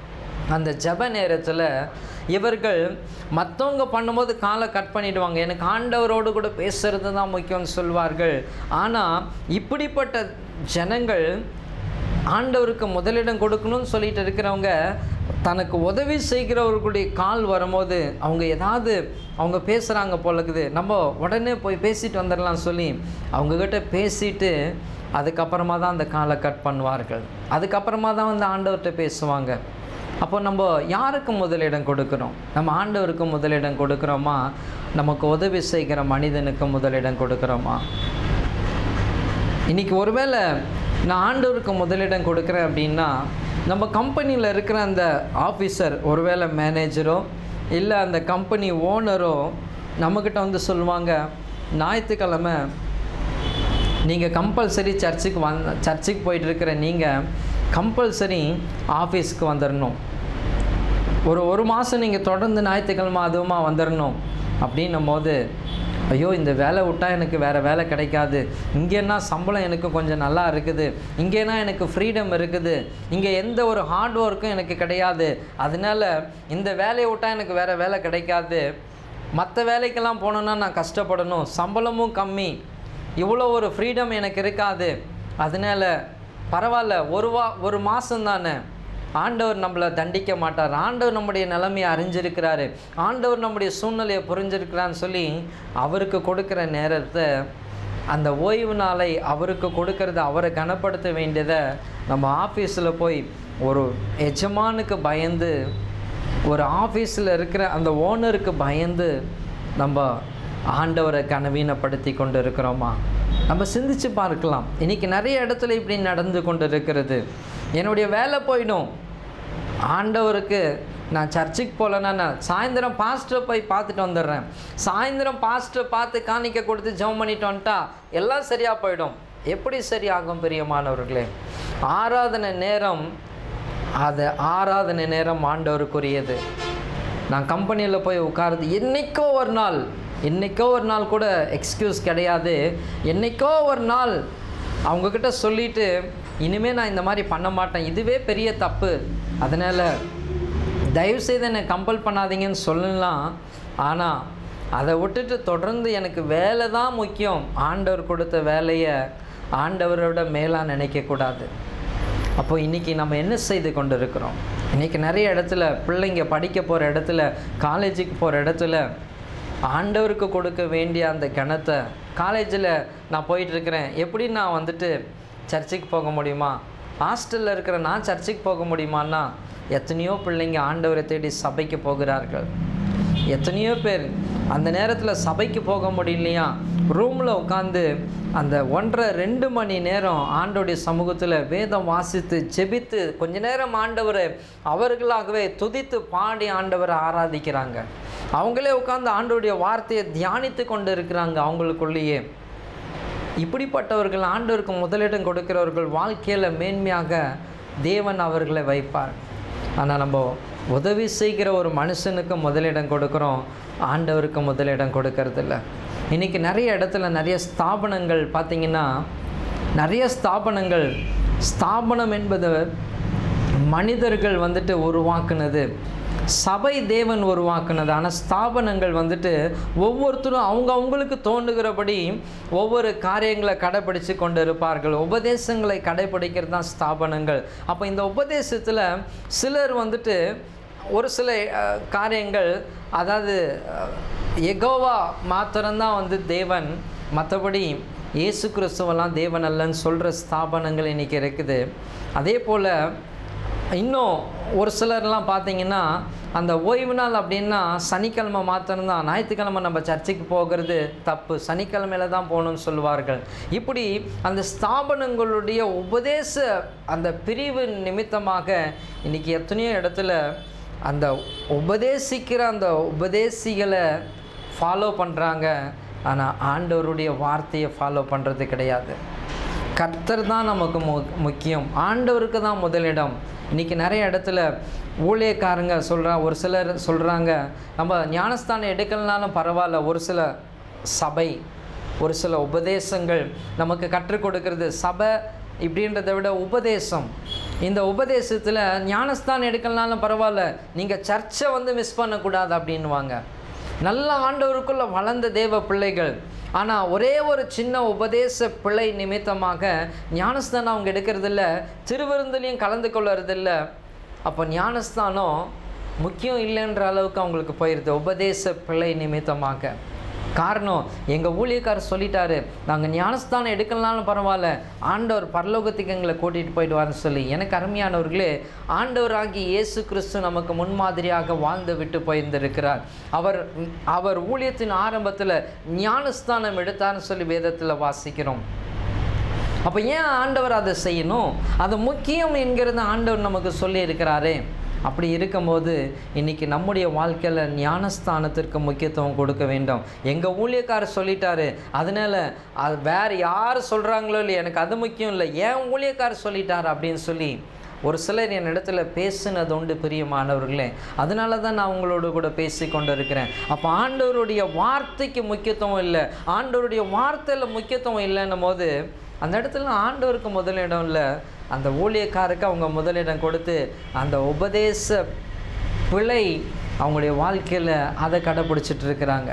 அந்த ஜெப நேரத்தில் இவர்கள் மற்றவங்க பண்ணும்போது காலை கட் பண்ணிடுவாங்க எனக்கு ஆண்டவரோடு கூட பேசுறது தான் முக்கியம்னு சொல்வார்கள் ஆனால் இப்படிப்பட்ட ஜனங்கள் ஆண்டவருக்கு முதலிடம் கொடுக்கணும்னு சொல்லிட்டு இருக்கிறவங்க தனக்கு உதவி செய்கிறவர்களுடைய கால் வரும்போது அவங்க ஏதாவது அவங்க பேசுகிறாங்க போல இருக்குது நம்ம உடனே போய் பேசிட்டு வந்துடலாம் சொல்லி அவங்கக்கிட்ட பேசிட்டு அதுக்கப்புறமா தான் அந்த காலை கட் பண்ணுவார்கள் அதுக்கப்புறமா தான் வந்து ஆண்டவர்கிட்ட பேசுவாங்க அப்போ நம்ம யாருக்கு முதலிடம் கொடுக்குறோம் நம்ம ஆண்டவருக்கு முதலிடம் கொடுக்குறோமா நமக்கு உதவி செய்கிற மனிதனுக்கு முதலிடம் கொடுக்குறோமா இன்றைக்கி ஒருவேளை நான் ஆண்டவருக்கு முதலிடம் கொடுக்குறேன் அப்படின்னா நம்ம கம்பெனியில் இருக்கிற அந்த ஆஃபீஸர் ஒருவேளை மேனேஜரோ இல்லை அந்த கம்பெனி ஓனரோ நம்மக்கிட்ட வந்து சொல்லுவாங்க ஞாயிற்றுக்கிழமை நீங்கள் கம்பல்சரி சர்ச்சுக்கு வந் சர்ச்சுக்கு போயிட்டு இருக்கிற நீங்கள் கம்பல்சரி ஆஃபீஸ்க்கு வந்துடணும் ஒரு ஒரு மாதம் நீங்கள் தொடர்ந்து ஞாயிற்றுக்கிழமை அதுவுமா வந்துடணும் அப்படின்னும் போது ஐயோ இந்த வேலை விட்டால் எனக்கு வேறு வேலை கிடைக்காது இங்கேனா சம்பளம் எனக்கு கொஞ்சம் நல்லா இருக்குது இங்கேனா எனக்கு ஃப்ரீடம் இருக்குது இங்கே எந்த ஒரு ஹார்ட் ஒர்க்கும் எனக்கு கிடையாது அதனால இந்த வேலையை விட்டால் எனக்கு வேறு வேலை கிடைக்காது மற்ற வேலைக்கெல்லாம் போனோன்னா நான் கஷ்டப்படணும் சம்பளமும் கம்மி இவ்வளோ ஒரு ஃப்ரீடம் எனக்கு இருக்காது அதனால பரவாயில்ல ஒரு வா ஒரு மாதம் தானே ஆண்டவர் நம்மளை தண்டிக்க மாட்டார் ஆண்டவர் நம்முடைய நிலைமையை அறிஞ்சிருக்கிறாரு ஆண்டவர் நம்முடைய சூழ்நிலையை புரிஞ்சிருக்கிறான்னு சொல்லி அவருக்கு கொடுக்குற நேரத்தை அந்த ஓய்வு நாளை அவருக்கு கொடுக்கறத அவரை கனப்படுத்த வேண்டியதை நம்ம ஆஃபீஸில் போய் ஒரு எஜமானுக்கு பயந்து ஒரு ஆஃபீஸில் இருக்கிற அந்த ஓனருக்கு பயந்து நம்ம ஆண்டவரை கனவீனப்படுத்தி கொண்டு இருக்கிறோமா நம்ம சிந்திச்சு பார்க்கலாம் இன்றைக்கி நிறைய இடத்துல இப்படி நடந்து கொண்டு இருக்கிறது என்னுடைய வேலை போயிடும் ஆண்டவருக்கு நான் சர்ச்சுக்கு போகலன்னா நான் சாயந்தரம் பாஸ்டரை போய் பார்த்துட்டு வந்துடுறேன் சாயந்தரம் பாஸ்டரை பார்த்து காணிக்க கொடுத்து ஜெபம் பண்ணிட்டு வந்துட்டா எல்லாம் சரியாக போயிடும் எப்படி சரியாகும் பிரியமானவர்களே ஆராதனை நேரம் அது ஆராதனை நேரம் ஆண்டவருக்குரியது நான் கம்பெனியில் போய் உட்காருது என்னைக்கோ ஒரு நாள் என்னைக்கோ ஒரு நாள் கூட எக்ஸ்கியூஸ் கிடையாது என்னைக்கோ ஒரு நாள் அவங்கக்கிட்ட சொல்லிட்டு இனிமேல் நான் இந்த மாதிரி பண்ண மாட்டேன் இதுவே பெரிய தப்பு அதனால் தயவுசெய்து என்னை கம்பல் பண்ணாதீங்கன்னு சொல்லலாம் ஆனால் அதை விட்டுட்டு தொடர்ந்து எனக்கு வேலை தான் முக்கியம் ஆண்டவர் கொடுத்த வேலையை ஆண்டவரோட மேலாக நினைக்கக்கூடாது அப்போ இன்றைக்கி நம்ம என்ன செய்து கொண்டு இருக்கிறோம் இன்றைக்கி நிறைய இடத்துல பிள்ளைங்க படிக்க போகிற இடத்துல காலேஜுக்கு போகிற இடத்துல ஆண்டவருக்கு கொடுக்க வேண்டிய அந்த கணத்தை காலேஜில் நான் போயிட்டுருக்கிறேன் எப்படி நான் வந்துட்டு சர்ச்சுக்கு போக முடியுமா ஹாஸ்டலில் இருக்கிற நான் சர்ச்சுக்கு போக முடியுமான்னா எத்தனையோ பிள்ளைங்க ஆண்டவரை தேடி சபைக்கு போகிறார்கள் எத்தனையோ பேர் அந்த நேரத்தில் சபைக்கு போக முடியலையா ரூமில் உட்காந்து அந்த ஒன்றரை ரெண்டு மணி நேரம் ஆண்டோடைய சமூகத்தில் வேதம் வாசித்து ஜெபித்து கொஞ்ச நேரம் ஆண்டவரை அவர்களாகவே துதித்து பாடி ஆண்டவரை ஆராதிக்கிறாங்க அவங்களே உட்காந்து ஆண்டோடைய வார்த்தையை தியானித்து கொண்டு இருக்கிறாங்க அவங்களுக்குள்ளேயே இப்படிப்பட்டவர்கள் ஆண்டவருக்கு முதலிடம் கொடுக்கிறவர்கள் வாழ்க்கையில் மேன்மையாக தேவன் அவர்களை வைப்பார் ஆனால் நம்ம உதவி செய்கிற ஒரு மனுஷனுக்கு முதலிடம் கொடுக்குறோம் ஆண்டவருக்கு முதலிடம் கொடுக்கறதில்ல இன்றைக்கி நிறைய இடத்துல நிறைய ஸ்தாபனங்கள் பார்த்திங்கன்னா நிறைய ஸ்தாபனங்கள் ஸ்தாபனம் என்பது மனிதர்கள் வந்துட்டு உருவாக்குனது சபை தேவன் உருவாக்குனது ஆனால் ஸ்தாபனங்கள் வந்துட்டு ஒவ்வொருத்தரும் அவங்க அவங்களுக்கு தோன்றுகிறபடி ஒவ்வொரு காரியங்களை கடைப்பிடிச்சு கொண்டு இருப்பார்கள் உபதேசங்களை கடைப்பிடிக்கிறது தான் ஸ்தாபனங்கள் அப்போ இந்த உபதேசத்தில் சிலர் வந்துட்டு ஒரு சில அஹ், காரியங்கள் அதாவது அஹ், எகோவா மாத்திரம்தான் வந்து தேவன் மற்றபடி இயேசு கிறிஸ்துவெல்லாம் தேவன் அல்லன்னு சொல்கிற ஸ்தாபனங்கள் இன்றைக்கி இருக்குது அதே போல் இன்னும் ஒரு சிலர்லாம் பார்த்தீங்கன்னா அந்த ஓய்வு நாள் அப்படின்னா சனிக்கிழமை மாத்திரம்தான் ஞாயிற்றுக்கிழமை நம்ம சர்ச்சுக்கு போகிறது தப்பு சனிக்கிழமையில தான் போகணும்னு சொல்லுவார்கள் இப்படி அந்த ஸ்தாபனங்களுடைய உபதேச அந்த பிரிவு நிமித்தமாக இன்றைக்கி எத்தனையோ இடத்துல அந்த உபதேசிக்கிற அந்த உபதேசிகளை ஃபாலோ பண்ணுறாங்க ஆனால் ஆண்டவருடைய வார்த்தையை ஃபாலோ பண்ணுறது கிடையாது கர்த்தர் தான் நமக்கு மு முக்கியம் ஆண்டவருக்கு தான் முதலிடம் இன்றைக்கி நிறைய இடத்துல ஊழியக்காரங்க சொல்கிறா ஒரு சிலர் சொல்கிறாங்க நம்ம ஞானஸ்தானம் எடுக்கலனாலும் பரவாயில்ல ஒரு சில சபை ஒரு சில உபதேசங்கள் நமக்கு கற்றுக் கொடுக்கிறது சபை இப்படின்றத விட உபதேசம் இந்த உபதேசத்தில் ஞானஸ்தானம் எடுக்கலனாலும் பரவாயில்ல நீங்கள் சர்ச்சை வந்து மிஸ் பண்ணக்கூடாது அப்படின்வாங்க நல்ல ஆண்டவருக்குள்ள வளர்ந்த தேவ பிள்ளைகள் ஆனால் ஒரே ஒரு சின்ன உபதேச பிழை நிமித்தமாக ஞானஸ்தானம் அவங்க எடுக்கிறதில்ல திருவிருந்துலையும் கலந்து கொள்ளுறதில்ல அப்போ ஞானஸ்தானம் முக்கியம் இல்லைன்ற அளவுக்கு அவங்களுக்கு போயிடுது உபதேச பிழை நிமித்தமாக காரணம் எங்கள் ஊழியக்காரர் சொல்லிட்டாரு நாங்கள் ஞானஸ்தானம் எடுக்கலனாலும் பரவாயில்ல ஆண்டவர் பரலோகத்துக்கு எங்களை கூட்டிகிட்டு போயிடுவார்னு சொல்லி எனக்கு அருமையானவர்களே ஆண்டவராகி இயேசு கிறிஸ்து நமக்கு முன்மாதிரியாக வாழ்ந்து விட்டு போயிருந்திருக்கிறார் அவர் அவர் ஊழியத்தின் ஆரம்பத்தில் ஞானஸ்தானம் எடுத்தார்னு சொல்லி வேதத்தில் வாசிக்கிறோம் அப்போ ஏன் ஆண்டவர் அதை செய்யணும் அது முக்கியம் என்கிறத ஆண்டவர் நமக்கு சொல்லி இருக்கிறாரே அப்படி இருக்கும்போது இன்னைக்கு நம்முடைய வாழ்க்கையில் ஞானஸ்தானத்திற்கு முக்கியத்துவம் கொடுக்க வேண்டும் எங்கள் ஊழியக்காரர் சொல்லிட்டாரு அதனால அது வேறு யார் சொல்கிறாங்களோ இல்லை எனக்கு அது முக்கியம் இல்லை ஏன் ஊழியக்காரர் சொல்லிட்டாரு அப்படின்னு சொல்லி ஒரு சிலர் என் இடத்துல பேசுனது உண்டு பிரியமானவர்களே அதனால தான் நான் உங்களோட கூட பேசி கொண்டு இருக்கிறேன் அப்போ ஆண்டவருடைய வார்த்தைக்கு முக்கியத்துவம் இல்லை ஆண்டவருடைய வார்த்தையில் முக்கியத்துவம் இல்லைன்னும் போது அந்த இடத்துல ஆண்டவருக்கு முதலிடம் இல்லை அந்த ஊழியக்காருக்கு அவங்க முதலிடம் கொடுத்து அந்த உபதேச பிழை அவங்களுடைய வாழ்க்கையில் அதை கடைப்பிடிச்சிட்டு இருக்கிறாங்க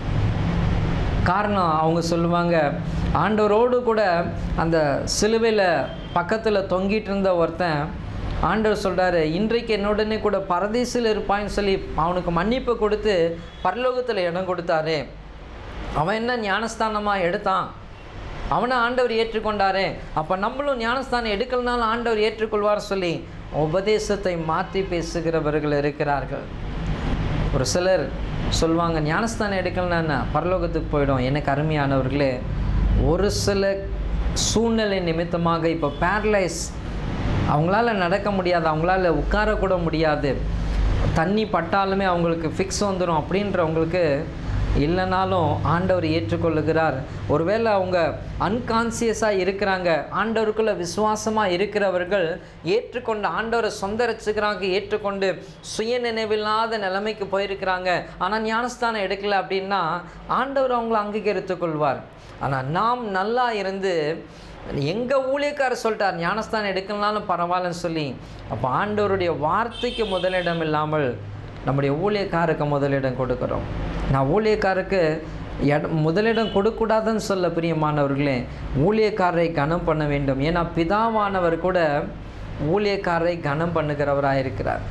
காரணம் அவங்க சொல்லுவாங்க ஆண்டவரோடு கூட அந்த சிலுவையில் பக்கத்தில் தொங்கிட்டு இருந்த ஒருத்தன் ஆண்டவர் சொல்கிறாரு இன்றைக்கு என்னுடனே கூட பரதேசில் இருப்பான்னு சொல்லி அவனுக்கு மன்னிப்பு கொடுத்து பரலோகத்தில் இடம் கொடுத்தாரு அவன் என்ன ஞானஸ்தானமாக எடுத்தான் அவனை ஆண்டவர் ஏற்றுக்கொண்டாரே அப்போ நம்மளும் ஞானஸ்தானம் எடுக்கலனாலும் ஆண்டவர் ஏற்றுக்கொள்வார் சொல்லி உபதேசத்தை மாற்றி பேசுகிறவர்கள் இருக்கிறார்கள் ஒரு சிலர் சொல்லுவாங்க ஞானஸ்தானம் எடுக்கலன்னா என்ன பரலோகத்துக்கு போயிடும் எனக்கு அருமையானவர்களே ஒரு சில சூழ்நிலை நிமித்தமாக இப்போ பேரலைஸ் அவங்களால நடக்க முடியாது அவங்களால உட்காரக்கூட முடியாது தண்ணி பட்டாலுமே அவங்களுக்கு ஃபிக்ஸ் வந்துடும் அப்படின்றவங்களுக்கு இல்லைனாலும் ஆண்டவர் ஏற்றுக்கொள்ளுகிறார் ஒருவேளை அவங்க அன்கான்சியஸாக இருக்கிறாங்க ஆண்டவருக்குள்ள விசுவாசமாக இருக்கிறவர்கள் ஏற்றுக்கொண்டு ஆண்டவரை சொந்த ரசிகராக ஏற்றுக்கொண்டு சுய நினைவில்லாத நிலைமைக்கு போயிருக்கிறாங்க ஆனால் ஞானஸ்தானம் எடுக்கல அப்படின்னா ஆண்டவர் அவங்கள அங்கீகரித்துக் கொள்வார் ஆனால் நாம் நல்லா இருந்து எங்கள் ஊழியக்காரர் சொல்லிட்டார் ஞானஸ்தானம் எடுக்கலனாலும் பரவாயில்லன்னு சொல்லி அப்போ ஆண்டவருடைய வார்த்தைக்கு முதலிடம் இல்லாமல் நம்முடைய ஊழியக்காருக்கு முதலிடம் கொடுக்குறோம் நான் ஊழியக்காருக்கு இட முதலிடம் கொடுக்கூடாதுன்னு சொல்ல பிரியமானவர்களே ஊழியக்காரரை கனம் பண்ண வேண்டும் ஏன்னா பிதாவானவர் கூட ஊழியக்காரரை கனம் பண்ணுகிறவராக இருக்கிறார்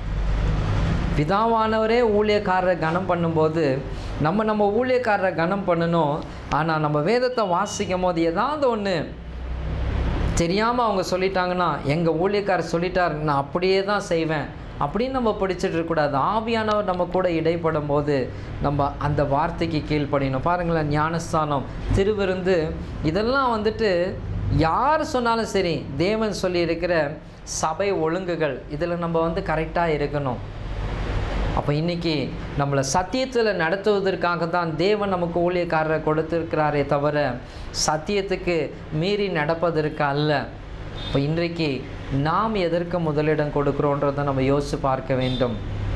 பிதாவானவரே ஊழியக்காரரை கனம் பண்ணும்போது நம்ம நம்ம ஊழியக்காரரை கனம் பண்ணணும் ஆனால் நம்ம வேதத்தை வாசிக்கும் போது ஏதாவது ஒன்று தெரியாமல் அவங்க சொல்லிட்டாங்கன்னா எங்கள் ஊழியக்காரர் சொல்லிட்டார் நான் அப்படியே தான் செய்வேன் அப்படின்னு நம்ம பிடிச்சிட்டு இருக்கக்கூடாது ஆவியானவர் நம்ம கூட இடைப்படும் போது நம்ம அந்த வார்த்தைக்கு கீழ்ப்படியணும் பாருங்களேன் ஞானஸ்தானம் திருவிருந்து இதெல்லாம் வந்துட்டு யார் சொன்னாலும் சரி தேவன் சொல்லியிருக்கிற சபை ஒழுங்குகள் இதில் நம்ம வந்து கரெக்டாக இருக்கணும் அப்போ இன்னைக்கு நம்மளை சத்தியத்தில் நடத்துவதற்காக தான் தேவன் நமக்கு ஊழியக்காரரை கொடுத்திருக்கிறாரே தவிர சத்தியத்துக்கு மீறி நடப்பதற்கு அல்ல இப்போ இன்றைக்கு நாம் எதற்கு முதலிடம் கொடுக்குறோன்றதை நம்ம யோசித்து பார்க்க வேண்டும்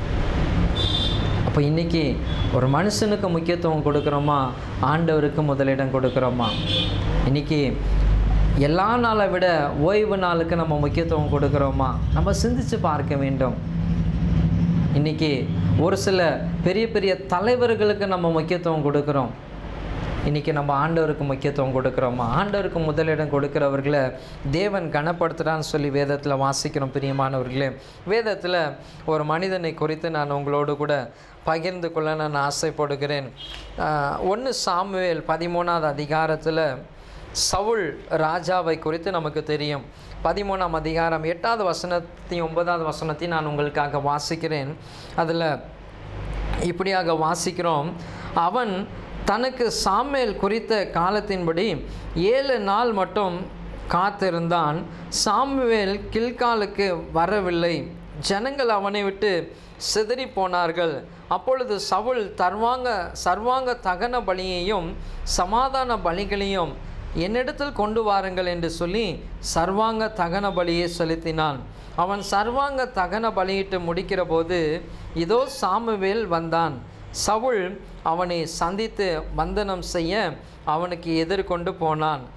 அப்போ இன்றைக்கி ஒரு மனுஷனுக்கு முக்கியத்துவம் கொடுக்குறோமா ஆண்டவருக்கு முதலிடம் கொடுக்குறோமா இன்றைக்கி எல்லா நாளை விட ஓய்வு நாளுக்கு நம்ம முக்கியத்துவம் கொடுக்குறோமா நம்ம சிந்திச்சு பார்க்க வேண்டும் இன்றைக்கி ஒரு சில பெரிய பெரிய தலைவர்களுக்கு நம்ம முக்கியத்துவம் கொடுக்குறோம் இன்றைக்கி நம்ம ஆண்டவருக்கு முக்கியத்துவம் கொடுக்குறோமா ஆண்டவருக்கு முதலிடம் கொடுக்குறவர்களை தேவன் கனப்படுத்துகிறான்னு சொல்லி வேதத்தில் வாசிக்கிறோம் பிரியமானவர்களே வேதத்தில் ஒரு மனிதனை குறித்து நான் உங்களோடு கூட பகிர்ந்து கொள்ள நான் ஆசைப்படுகிறேன் ஒன்று சாமுவேல் பதிமூணாவது அதிகாரத்தில் சவுல் ராஜாவை குறித்து நமக்கு தெரியும் பதிமூணாம் அதிகாரம் எட்டாவது வசனத்தையும் ஒன்பதாவது வசனத்தையும் நான் உங்களுக்காக வாசிக்கிறேன் அதில் இப்படியாக வாசிக்கிறோம் அவன் தனக்கு சாமேல் குறித்த காலத்தின்படி ஏழு நாள் மட்டும் காத்திருந்தான் சாமுவேல் கில்காலுக்கு வரவில்லை ஜனங்கள் அவனை விட்டு சிதறி போனார்கள் அப்பொழுது சவுல் தர்வாங்க சர்வாங்க தகன பலியையும் சமாதான பலிகளையும் என்னிடத்தில் கொண்டு வாருங்கள் என்று சொல்லி சர்வாங்க தகன பலியை செலுத்தினான் அவன் சர்வாங்க தகன பலியிட்டு முடிக்கிற போது இதோ சாமுவேல் வந்தான் சவுல் அவனை சந்தித்து வந்தனம் செய்ய அவனுக்கு எதிர்கொண்டு போனான்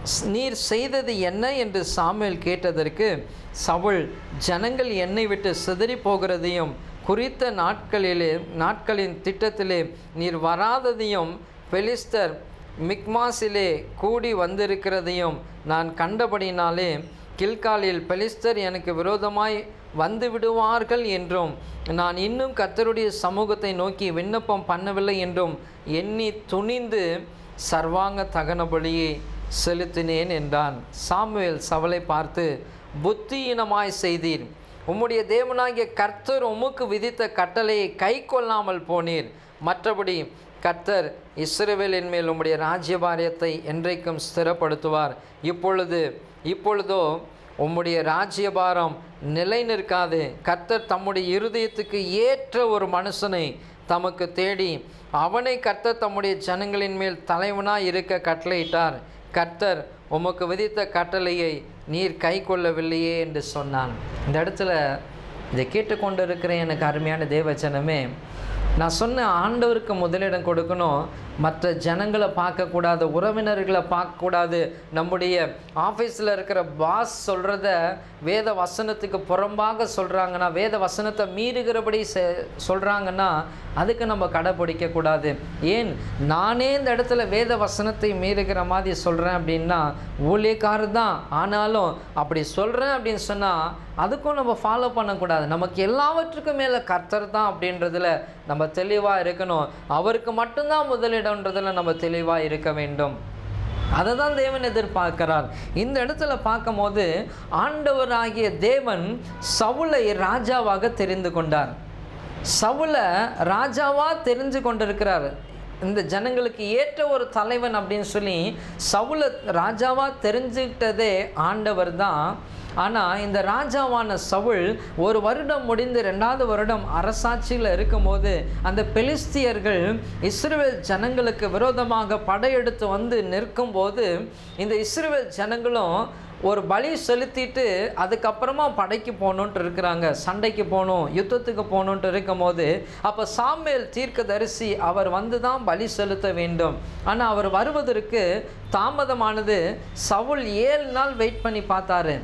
"ஸ்- நீர் செய்தது என்ன என்று சாமுவேல் கேட்டதற்கு சவுல் ஜனங்கள் என்னை விட்டு சிதறி போகிறதையும் குறித்த நாட்களிலே நாட்களின் திட்டத்திலே நீர் வராததையும் பெலிஸ்தர் மிக்மாஸிலே கூடி வந்திருக்கிறதையும் நான் கண்டபடினாலே கில்காலில் பெலிஸ்தர் எனக்கு விரோதமாய் வந்து விடுவார்கள் என்றும் நான் இன்னும் கர்த்தருடைய சமூகத்தை நோக்கி விண்ணப்பம் பண்ணவில்லை என்றும் எண்ணி துணிந்து சர்வாங்க தகன பலியை செலுத்தினேன் என்றான் சாமுவேல் சவலை பார்த்து புத்தியீனமாய் செய்தீர் உம்முடைய தேவனாகிய கர்த்தர் உமக்கு விதித்த கட்டளையை கை கொள்ளாமல் போனீர் மற்றபடி கர்த்தர் இஸ்ரவேலின் மேல் உம்முடைய ராஜ்யபாரியத்தை என்றைக்கும் ஸ்திரப்படுத்துவார் இப்பொழுது இப்பொழுதோ உம்முடைய ராஜ்யபாரம் நிலை நிற்காது கர்த்தர் தம்முடைய இருதயத்துக்கு ஏற்ற ஒரு மனுஷனை தமக்கு தேடி அவனை கர்த்தர் தம்முடைய ஜனங்களின் மேல் தலைவனாய் இருக்க கட்டளையிட்டார் கர்த்தர் உமக்கு விதித்த கட்டளையை நீர் கை கொள்ளவில்லையே என்று சொன்னான் இந்த இடத்துல இதை கேட்டுக்கொண்டிருக்கிற எனக்கு அருமையான தேவச்சனமே நான் சொன்ன ஆண்டவருக்கு முதலிடம் கொடுக்கணும் மற்ற ஜனங்களை பார்க்கக்கூடாது உறவினர்களை பார்க்கக்கூடாது நம்முடைய ஆஃபீஸில் இருக்கிற பாஸ் சொல்கிறத வேத வசனத்துக்கு புறம்பாக சொல்கிறாங்கன்னா வேத வசனத்தை மீறுகிறபடி செ சொல்கிறாங்கன்னா அதுக்கு நம்ம கடைப்பிடிக்கக்கூடாது ஏன் நானே இந்த இடத்துல வேத வசனத்தை மீறுகிற மாதிரி சொல்கிறேன் அப்படின்னா ஊழியக்காரர் தான் ஆனாலும் அப்படி சொல்கிறேன் அப்படின்னு சொன்னால் அதுக்கும் நம்ம ஃபாலோ பண்ணக்கூடாது நமக்கு எல்லாவற்றுக்கும் மேலே கர்த்தர் தான் அப்படின்றதுல நம்ம தெளிவாக இருக்கணும் அவருக்கு மட்டும்தான் முதலிடம்ன்றதுல நம்ம தெளிவாக இருக்க வேண்டும் அதை தான் தேவன் எதிர்பார்க்கிறார் இந்த இடத்துல பார்க்கும்போது ஆண்டவராகிய தேவன் சவுலை ராஜாவாக தெரிந்து கொண்டார் சவுலை ராஜாவா தெரிஞ்சு கொண்டிருக்கிறார் இந்த ஜனங்களுக்கு ஏற்ற ஒரு தலைவன் அப்படின்னு சொல்லி சவுலை ராஜாவா தெரிஞ்சுக்கிட்டதே ஆண்டவர் தான் ஆனால் இந்த ராஜாவான சவுல் ஒரு வருடம் முடிந்து ரெண்டாவது வருடம் அரசாட்சியில் இருக்கும்போது அந்த பெலிஸ்தியர்கள் இஸ்ரேல் ஜனங்களுக்கு விரோதமாக படையெடுத்து வந்து நிற்கும்போது இந்த இஸ்ரேல் ஜனங்களும் ஒரு பலி செலுத்திட்டு அதுக்கப்புறமா படைக்கு போகணுன்ட்டு இருக்கிறாங்க சண்டைக்கு போகணும் யுத்தத்துக்கு போகணுன்ட்டு இருக்கும்போது அப்போ சாமுவேல் தீர்க்கதரிசி அவர் வந்து தான் பலி செலுத்த வேண்டும் ஆனால் அவர் வருவதற்கு தாமதமானது சவுல் ஏழு நாள் வெயிட் பண்ணி பார்த்தாரு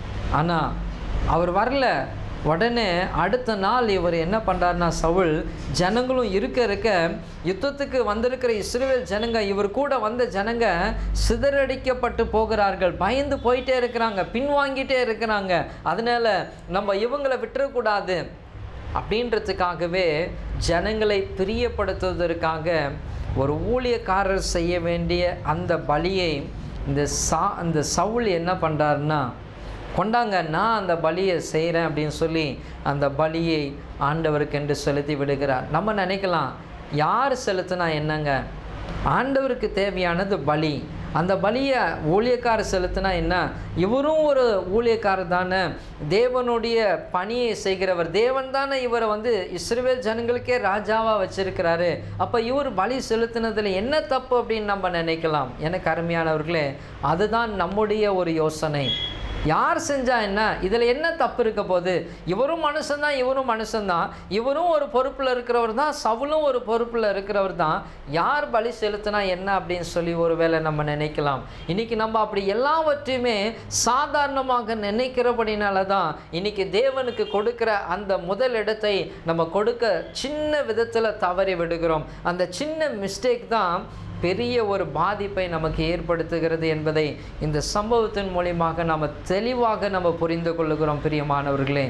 ஆனால் அவர் வரல உடனே அடுத்த நாள் இவர் என்ன பண்ணுறாருனா சவுல் ஜனங்களும் இருக்க இருக்க யுத்தத்துக்கு வந்திருக்கிற இஸ்ரேல் ஜனங்க இவர் கூட வந்த ஜனங்க சிதறடிக்கப்பட்டு போகிறார்கள் பயந்து போயிட்டே இருக்கிறாங்க பின்வாங்கிட்டே இருக்கிறாங்க அதனால நம்ம இவங்களை விட்டுறக்கூடாது அப்படின்றதுக்காகவே ஜனங்களை பிரியப்படுத்துவதற்காக ஒரு ஊழியக்காரர் செய்ய வேண்டிய அந்த பலியை இந்த சா அந்த சவுல் என்ன பண்ணுறாருன்னா கொண்டாங்க நான் அந்த பலியை செய்கிறேன் அப்படின்னு சொல்லி அந்த பலியை ஆண்டவருக்கு என்று செலுத்தி விடுகிறார் நம்ம நினைக்கலாம் யார் செலுத்தினா என்னங்க ஆண்டவருக்கு தேவையானது பலி அந்த பலியை ஊழியக்காரர் செலுத்தினா என்ன இவரும் ஒரு ஊழியக்காரர் தானே தேவனுடைய பணியை செய்கிறவர் தேவன் தானே இவரை வந்து இஸ்ரேல் ஜனங்களுக்கே ராஜாவாக வச்சிருக்கிறாரு அப்போ இவர் பலி செலுத்தினதில் என்ன தப்பு அப்படின்னு நம்ம நினைக்கலாம் எனக்கு அருமையானவர்களே அதுதான் நம்முடைய ஒரு யோசனை யார் செஞ்சா என்ன இதில் என்ன தப்பு இருக்க போகுது இவரும் மனுஷன்தான் இவரும் மனுஷன்தான் இவரும் ஒரு பொறுப்பில் இருக்கிறவர் தான் சவுலும் ஒரு பொறுப்பில் இருக்கிறவர் தான் யார் பலி செலுத்தினா என்ன அப்படின்னு சொல்லி ஒருவேளை நம்ம நினைக்கலாம் இன்னைக்கு நம்ம அப்படி எல்லாவற்றையுமே சாதாரணமாக நினைக்கிறபடினால தான் இன்னைக்கு தேவனுக்கு கொடுக்கிற அந்த முதல் இடத்தை நம்ம கொடுக்க சின்ன விதத்தில் தவறி விடுகிறோம் அந்த சின்ன மிஸ்டேக் தான் பெரிய ஒரு பாதிப்பை நமக்கு ஏற்படுத்துகிறது என்பதை இந்த சம்பவத்தின் மூலியமாக நம்ம தெளிவாக நம்ம புரிந்து கொள்ளுகிறோம் பிரியமானவர்களே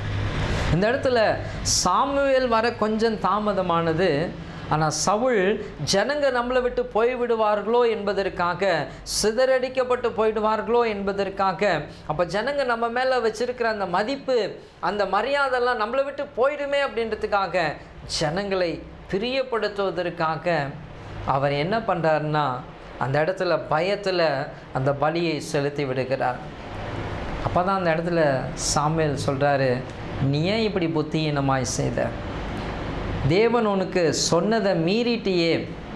இந்த இடத்துல சாமுவேல் வர கொஞ்சம் தாமதமானது ஆனால் சவுல் ஜனங்க நம்மளை விட்டு போய்விடுவார்களோ என்பதற்காக சிதறடிக்கப்பட்டு போயிடுவார்களோ என்பதற்காக அப்போ ஜனங்க நம்ம மேலே வச்சிருக்கிற அந்த மதிப்பு அந்த மரியாதைலாம் நம்மளை விட்டு போயிடுமே அப்படின்றதுக்காக ஜனங்களை பிரியப்படுத்துவதற்காக அவர் என்ன பண்ணுறாருன்னா அந்த இடத்துல பயத்தில் அந்த பலியை செலுத்தி விடுகிறார் அப்போ தான் அந்த இடத்துல சாமுவேல் சொல்கிறாரு நீ ஏன் இப்படி புத்தியீனமாய் செய்த தேவன் உனக்கு சொன்னதை மீறிட்டியே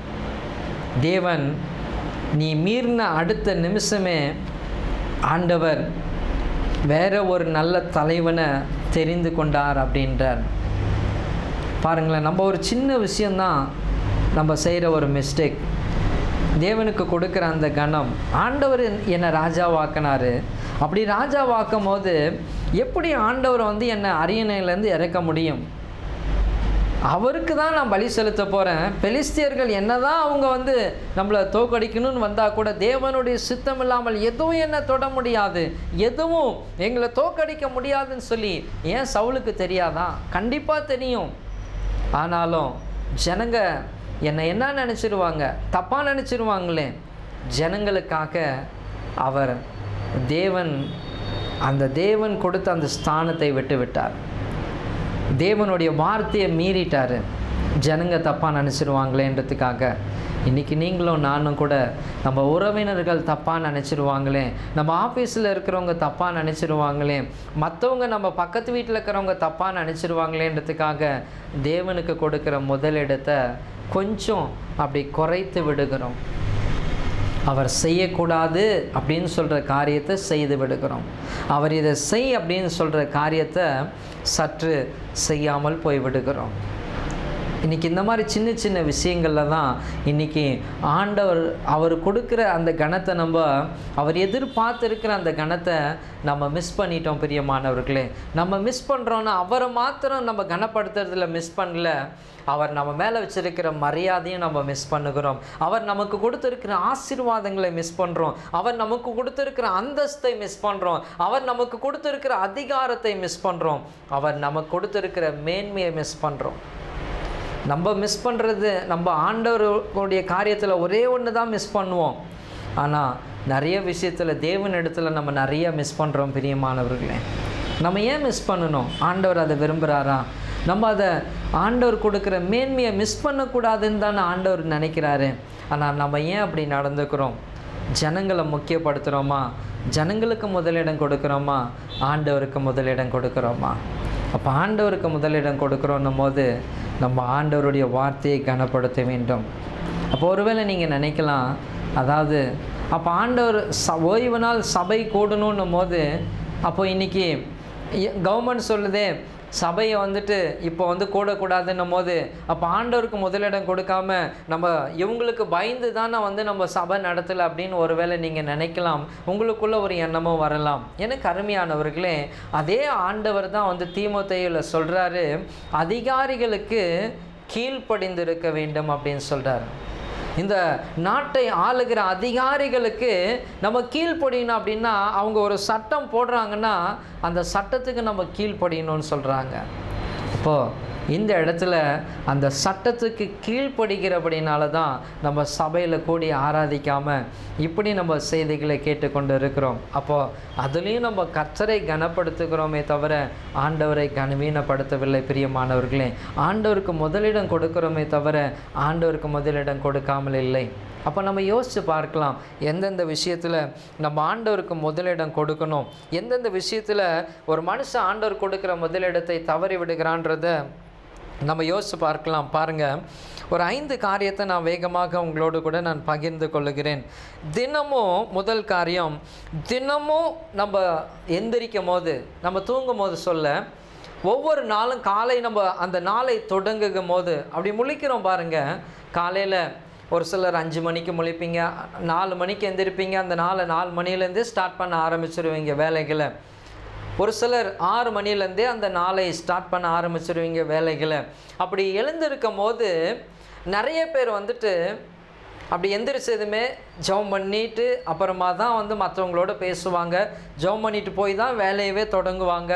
தேவன் நீ மீறின அடுத்த நிமிஷமே ஆண்டவர் வேற ஒரு நல்ல தலைவனை தெரிந்து கொண்டார் அப்படின்றார் பாருங்களேன் நம்ம ஒரு சின்ன விஷயந்தான் நம்ம செய்கிற ஒரு மிஸ்டேக் தேவனுக்கு கொடுக்குற அந்த கணம் ஆண்டவர் என்னை ராஜாவாக்கினாரு அப்படி ராஜாவாக்கும் போது எப்படி ஆண்டவர் வந்து என்னை அரியணையிலேருந்து இறக்க முடியும் அவருக்கு தான் நான் பலி செலுத்த போகிறேன் பெலிஸ்தியர்கள் என்னதான் அவங்க வந்து நம்மளை தோக்கடிக்கணும்னு வந்தால் கூட தேவனுடைய சித்தம் இல்லாமல் எதுவும் என்ன தொட முடியாது எதுவும் எங்களை தோக்கடிக்க முடியாதுன்னு சொல்லி ஏன் சவுலுக்கு தெரியாதா கண்டிப்பாக தெரியும் ஆனாலும் ஜனங்க என்னை என்ன நினச்சிருவாங்க தப்பாக நினச்சிருவாங்களே ஜனங்களுக்காக அவர் தேவன் அந்த தேவன் கொடுத்த அந்த ஸ்தானத்தை விட்டு விட்டார் தேவனுடைய வார்த்தையை மீறிட்டாரு ஜனங்க தப்பாக நினச்சிருவாங்களேன்றதுக்காக இன்றைக்கி நீங்களும் நானும் கூட நம்ம உறவினர்கள் தப்பாக நினச்சிருவாங்களே நம்ம ஆஃபீஸில் இருக்கிறவங்க தப்பாக நினச்சிருவாங்களே மற்றவங்க நம்ம பக்கத்து வீட்டில் இருக்கிறவங்க தப்பாக நினச்சிருவாங்களேன்றதுக்காக தேவனுக்கு கொடுக்குற முதலிடத்தை கொஞ்சம் அப்படி குறைத்து விடுகிறோம் அவர் செய்யக்கூடாது அப்படின்னு சொல்கிற காரியத்தை செய்து விடுகிறோம் அவர் இதை செய் அப்படின்னு சொல்கிற காரியத்தை சற்று செய்யாமல் போய் விடுகிறோம் இன்றைக்கி இந்த மாதிரி சின்ன சின்ன விஷயங்களில் தான் இன்றைக்கி ஆண்டவர் அவர் கொடுக்குற அந்த கணத்தை நம்ம அவர் எதிர்பார்த்துருக்கிற அந்த கணத்தை நம்ம மிஸ் பண்ணிட்டோம் பிரியமானவர்களே நம்ம மிஸ் பண்ணுறோன்னா அவரை மாத்திரம் நம்ம கனப்படுத்துறதுல மிஸ் பண்ணல அவர் நம்ம மேலே வச்சிருக்கிற மரியாதையும் நம்ம மிஸ் பண்ணுகிறோம் அவர் நமக்கு கொடுத்துருக்கிற ஆசீர்வாதங்களை மிஸ் பண்ணுறோம் அவர் நமக்கு கொடுத்துருக்கிற அந்தஸ்தை மிஸ் பண்ணுறோம் அவர் நமக்கு கொடுத்துருக்கிற அதிகாரத்தை மிஸ் பண்ணுறோம் அவர் நமக்கு கொடுத்துருக்கிற மேன்மையை மிஸ் பண்ணுறோம் நம்ம மிஸ் பண்ணுறது நம்ம ஆண்டவருடைய காரியத்தில் ஒரே ஒன்று தான் மிஸ் பண்ணுவோம் ஆனால் நிறைய விஷயத்தில் தேவன் இடத்துல நம்ம நிறைய மிஸ் பண்ணுறோம் பிரியமானவர்களே நம்ம ஏன் மிஸ் பண்ணணும் ஆண்டவர் அதை விரும்புகிறாரா நம்ம அதை ஆண்டவர் கொடுக்குற மேன்மையை மிஸ் பண்ணக்கூடாதுன்னு தானே ஆண்டவர் நினைக்கிறாரு ஆனால் நம்ம ஏன் அப்படி நடந்துக்கிறோம் ஜனங்களை முக்கியப்படுத்துகிறோமா ஜனங்களுக்கு முதலிடம் கொடுக்குறோமா ஆண்டவருக்கு முதலிடம் கொடுக்குறோமா அப்போ ஆண்டவருக்கு முதலிடம் கொடுக்குறோன்னும் போது நம்ம ஆண்டவருடைய வார்த்தையை கனப்படுத்த வேண்டும் அப்போ ஒருவேளை நீங்கள் நினைக்கலாம் அதாவது அப்போ ஆண்டவர் ச ஓய்வு நாள் சபை கூடணுன்னும் போது அப்போ இன்றைக்கி கவர்மெண்ட் சொல்லுதே சபையை வந்துட்டு இப்போ வந்து கூடக்கூடாதுன்னும் போது அப்போ ஆண்டவருக்கு முதலிடம் கொடுக்காம நம்ம இவங்களுக்கு பயந்து தானே வந்து நம்ம சபை நடத்தலை அப்படின்னு ஒருவேளை நீங்கள் நினைக்கலாம் உங்களுக்குள்ள ஒரு எண்ணமும் வரலாம் எனக்கு அருமையானவர்களே அதே ஆண்டவர் தான் வந்து தீமோத்தேயில் சொல்கிறாரு அதிகாரிகளுக்கு கீழ்ப்படிந்திருக்க வேண்டும் அப்படின்னு சொல்கிறார் இந்த நாட்டை ஆளுகிற அதிகாரிகளுக்கு நம்ம கீழ்ப்படியணும் அப்படின்னா அவங்க ஒரு சட்டம் போடுறாங்கன்னா அந்த சட்டத்துக்கு நம்ம கீழ்ப்படியணும்னு சொல்கிறாங்க அப்போது இந்த இடத்துல அந்த சட்டத்துக்கு கீழ்ப்படுகிறபடினால தான் நம்ம சபையில் கூடி ஆராதிக்காமல் இப்படி நம்ம செய்திகளை கேட்டுக்கொண்டு இருக்கிறோம் அப்போது அதுலேயும் நம்ம கர்த்தரை கனப்படுத்துகிறோமே தவிர ஆண்டவரை கனவீனப்படுத்தவில்லை பிரியமானவர்களே ஆண்டவருக்கு முதலிடம் கொடுக்கிறோமே தவிர ஆண்டவருக்கு முதலிடம் கொடுக்காமல் இல்லை அப்போ நம்ம யோசித்து பார்க்கலாம் எந்தெந்த விஷயத்தில் நம்ம ஆண்டவருக்கு முதலிடம் கொடுக்கணும் எந்தெந்த விஷயத்தில் ஒரு மனுஷன் ஆண்டவர் கொடுக்குற முதலிடத்தை தவறி விடுகிறான்றத நம்ம யோசித்து பார்க்கலாம் பாருங்கள் ஒரு ஐந்து காரியத்தை நான் வேகமாக உங்களோடு கூட நான் பகிர்ந்து கொள்ளுகிறேன் தினமும் முதல் காரியம் தினமும் நம்ம எந்திரிக்கும் போது நம்ம தூங்கும் போது சொல்ல ஒவ்வொரு நாளும் காலை நம்ம அந்த நாளை தொடங்குகும் போது அப்படி முழிக்கிறோம் பாருங்கள் காலையில் ஒரு சிலர் அஞ்சு மணிக்கு முழிப்பீங்க நாலு மணிக்கு எந்திரிப்பீங்க அந்த நாலு நாலு மணிலேருந்தே ஸ்டார்ட் பண்ண ஆரம்பிச்சிருவீங்க வேலைகளை ஒரு சிலர் ஆறு மணிலேருந்தே அந்த நாளை ஸ்டார்ட் பண்ண ஆரம்பிச்சிருவீங்க வேலைகளை அப்படி எழுந்திருக்கும் போது நிறைய பேர் வந்துட்டு அப்படி எந்திரிச்சதுமே ஜெபம் பண்ணிட்டு அப்புறமா தான் வந்து மற்றவங்களோட பேசுவாங்க ஜெபம் பண்ணிட்டு போய் தான் வேலையவே தொடங்குவாங்க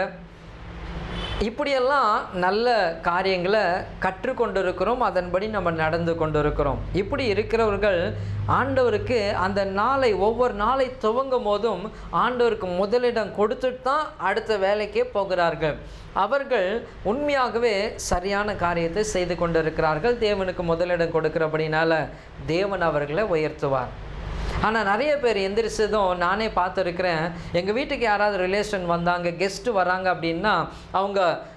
இப்படியெல்லாம் நல்ல காரியங்களை கற்றுக்கொண்டு இருக்கிறோம் அதன்படி நம்ம நடந்து கொண்டு இருக்கிறோம் இப்படி இருக்கிறவர்கள் ஆண்டவருக்கு அந்த நாளை ஒவ்வொரு நாளை துவங்கும் போதும் ஆண்டவருக்கு முதலிடம் கொடுத்துட்டு தான் அடுத்த வேலைக்கே போகிறார்கள் அவர்கள் உண்மையாகவே சரியான காரியத்தை செய்து கொண்டிருக்கிறார்கள் தேவனுக்கு முதலிடம் கொடுக்கிறபடினால தேவன் அவர்களை உயர்த்துவார் ஆனால் நிறைய பேர் எந்திரிச்சதும் நானே பார்த்துருக்குறேன் எங்கள் வீட்டுக்கு யாராவது ரிலேஷன் வந்தாங்க கெஸ்ட்டு வராங்க அப்படின்னா அவங்க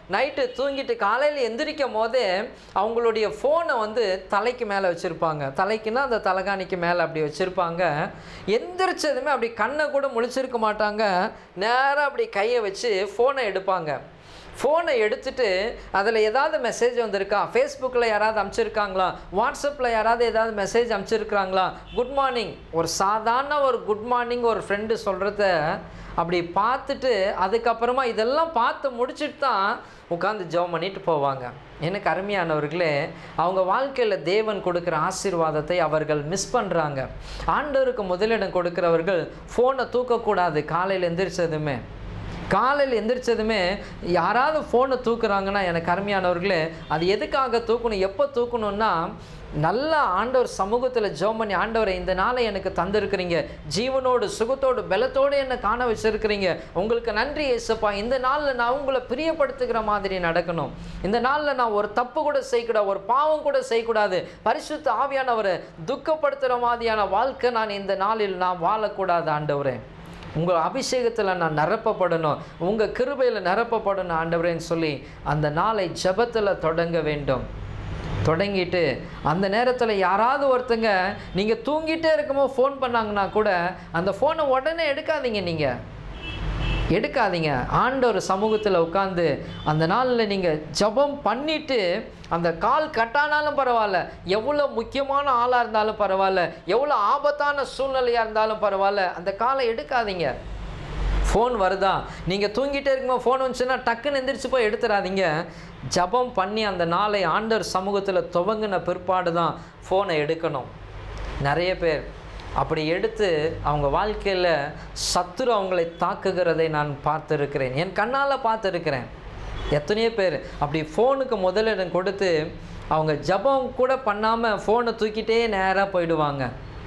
நைட்டு தூங்கிட்டு காலையில் எந்திரிக்கும் போதே அவங்களுடைய ஃபோனை வந்து தலைக்கு மேலே வச்சுருப்பாங்க தலைக்குன்னா அந்த தலைகாணிக்கு மேலே அப்படி வச்சுருப்பாங்க எந்திரிச்சதுமே அப்படி கண்ணை கூட முழிச்சிருக்க மாட்டாங்க நேராக அப்படி கையை வச்சு ஃபோனை எடுப்பாங்க ஃபோனை எடுத்துட்டு அதில் ஏதாவது மெசேஜ் வந்திருக்கா ஃபேஸ்புக்கில் யாராவது அனுப்பிச்சிருக்காங்களா வாட்ஸ்அப்பில் யாராவது ஏதாவது மெசேஜ் அனுப்பிச்சிருக்காங்களா குட் மார்னிங் ஒரு சாதாரண ஒரு குட் மார்னிங் ஒரு ஃப்ரெண்டு சொல்கிறத அப்படி பார்த்துட்டு அதுக்கப்புறமா இதெல்லாம் பார்த்து முடிச்சுட்டு தான் உட்காந்து ஜெபம் பண்ணிட்டு போவாங்க எனக்கு அருமையானவர்களே அவங்க வாழ்க்கையில் தேவன் கொடுக்குற ஆசீர்வாதத்தை அவர்கள் மிஸ் பண்ணுறாங்க ஆண்டவருக்கு முதலிடம் கொடுக்குறவர்கள் ஃபோனை தூக்கக்கூடாது காலையில் எந்திரிச்சதுமே காலையில் எந்திரிச்சதுமே யாராவது ஃபோனை தூக்குறாங்கன்னா எனக்கு அருமையானவர்களே அது எதுக்காக தூக்கணும் எப்போ தூக்கணும்னா நல்ல ஆண்டவர் சமூகத்தில் ஜெபம் பண்ணி ஆண்டவரை இந்த நாளை எனக்கு தந்திருக்கிறீங்க ஜீவனோடு சுகத்தோடு பலத்தோடு என்னை காண வச்சிருக்கிறீங்க உங்களுக்கு நன்றி ஏசப்பா இந்த நாளில் நான் உங்களை பிரியப்படுத்துகிற மாதிரி நடக்கணும் இந்த நாளில் நான் ஒரு தப்பு கூட செய்யக்கூடாது ஒரு பாவம் கூட செய்யக்கூடாது பரிசுத்த ஆவியானவரை துக்கப்படுத்துகிற மாதிரியான வாழ்க்கை நான் இந்த நாளில் நான் வாழக்கூடாது ஆண்டவரே உங்கள் அபிஷேகத்தில் நான் நிரப்பப்படணும் உங்கள் கிருபையில் நிரப்பப்படணும் ஆண்டவரேன்னு சொல்லி அந்த நாளை ஜெபத்தில் தொடங்க வேண்டும் தொடங்கிட்டு அந்த நேரத்தில் யாராவது ஒருத்தங்க நீங்கள் தூங்கிட்டே இருக்கும்போது ஃபோன் பண்ணாங்கன்னா கூட அந்த ஃபோனை உடனே எடுக்காதீங்க நீங்கள் எடுக்காதீங்க ஆண்டவர் சமூகத்தில் உட்காந்து அந்த நாளில் நீங்கள் ஜெபம் பண்ணிட்டு அந்த கால் கட்டானாலும் பரவாயில்ல எவ்வளோ முக்கியமான ஆளாக இருந்தாலும் பரவாயில்ல எவ்வளோ ஆபத்தான சூழ்நிலையாக இருந்தாலும் பரவாயில்ல அந்த காலை எடுக்காதீங்க ஃபோன் வருதா நீங்கள் தூங்கிட்டே இருக்கும்போது ஃபோன் வந்துச்சுன்னா டக்குன்னு எந்திரிச்சு போய் எடுத்துடாதீங்க ஜெபம் பண்ணி அந்த நாளை ஆண்டவர் சமூகத்தில் துவங்கின பிற்பாடு தான் ஃபோனை எடுக்கணும் நிறைய பேர் அப்படி எடுத்து அவங்க வாழ்க்கையில் சத்துரு அவங்களை தாக்குகிறதை நான் பார்த்துருக்கிறேன் என் கண்ணால் பார்த்துருக்கிறேன் எத்தனையோ பேர் அப்படி ஃபோனுக்கு முதலிடம் கொடுத்து அவங்க ஜெபம் கூட பண்ணாமல் ஃபோனை தூக்கிட்டே நேராக போயிடுவாங்க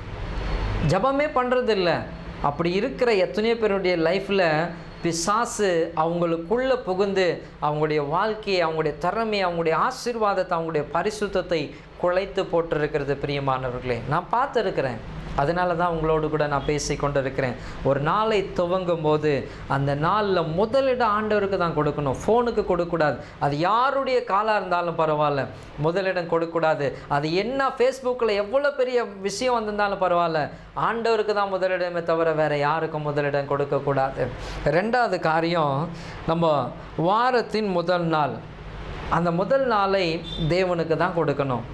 ஜபமே பண்ணுறது இல்லை அப்படி இருக்கிற எத்தனையோ பேருடைய லைஃப்பில் பிசாசு அவங்களுக்குள்ளே புகுந்து அவங்களுடைய வாழ்க்கையை அவங்களுடைய திறமையை அவங்களுடைய ஆசீர்வாதத்தை அவங்களுடைய பரிசுத்தத்தை குலைத்து போட்டிருக்கிறது பிரியமானவர்களே நான் பார்த்துருக்கிறேன் அதனால தான் உங்களோடு கூட நான் பேசி கொண்டிருக்கிறேன் ஒரு நாளை துவங்கும் போது அந்த நாளில் முதலிடம் ஆண்டவருக்கு தான் கொடுக்கணும் ஃபோனுக்கு கொடுக்கக்கூடாது அது யாருடைய காலாக இருந்தாலும் பரவாயில்ல முதலிடம் கொடுக்கக்கூடாது அது என்ன ஃபேஸ்புக்கில் எவ்வளோ பெரிய விஷயம் வந்திருந்தாலும் பரவாயில்ல ஆண்டவருக்கு தான் முதலிடமே தவிர வேறு யாருக்கும் முதலிடம் கொடுக்கக்கூடாது ரெண்டாவது காரியம் நம்ம வாரத்தின் முதல் நாள் அந்த முதல் நாளை தேவனுக்கு தான் கொடுக்கணும்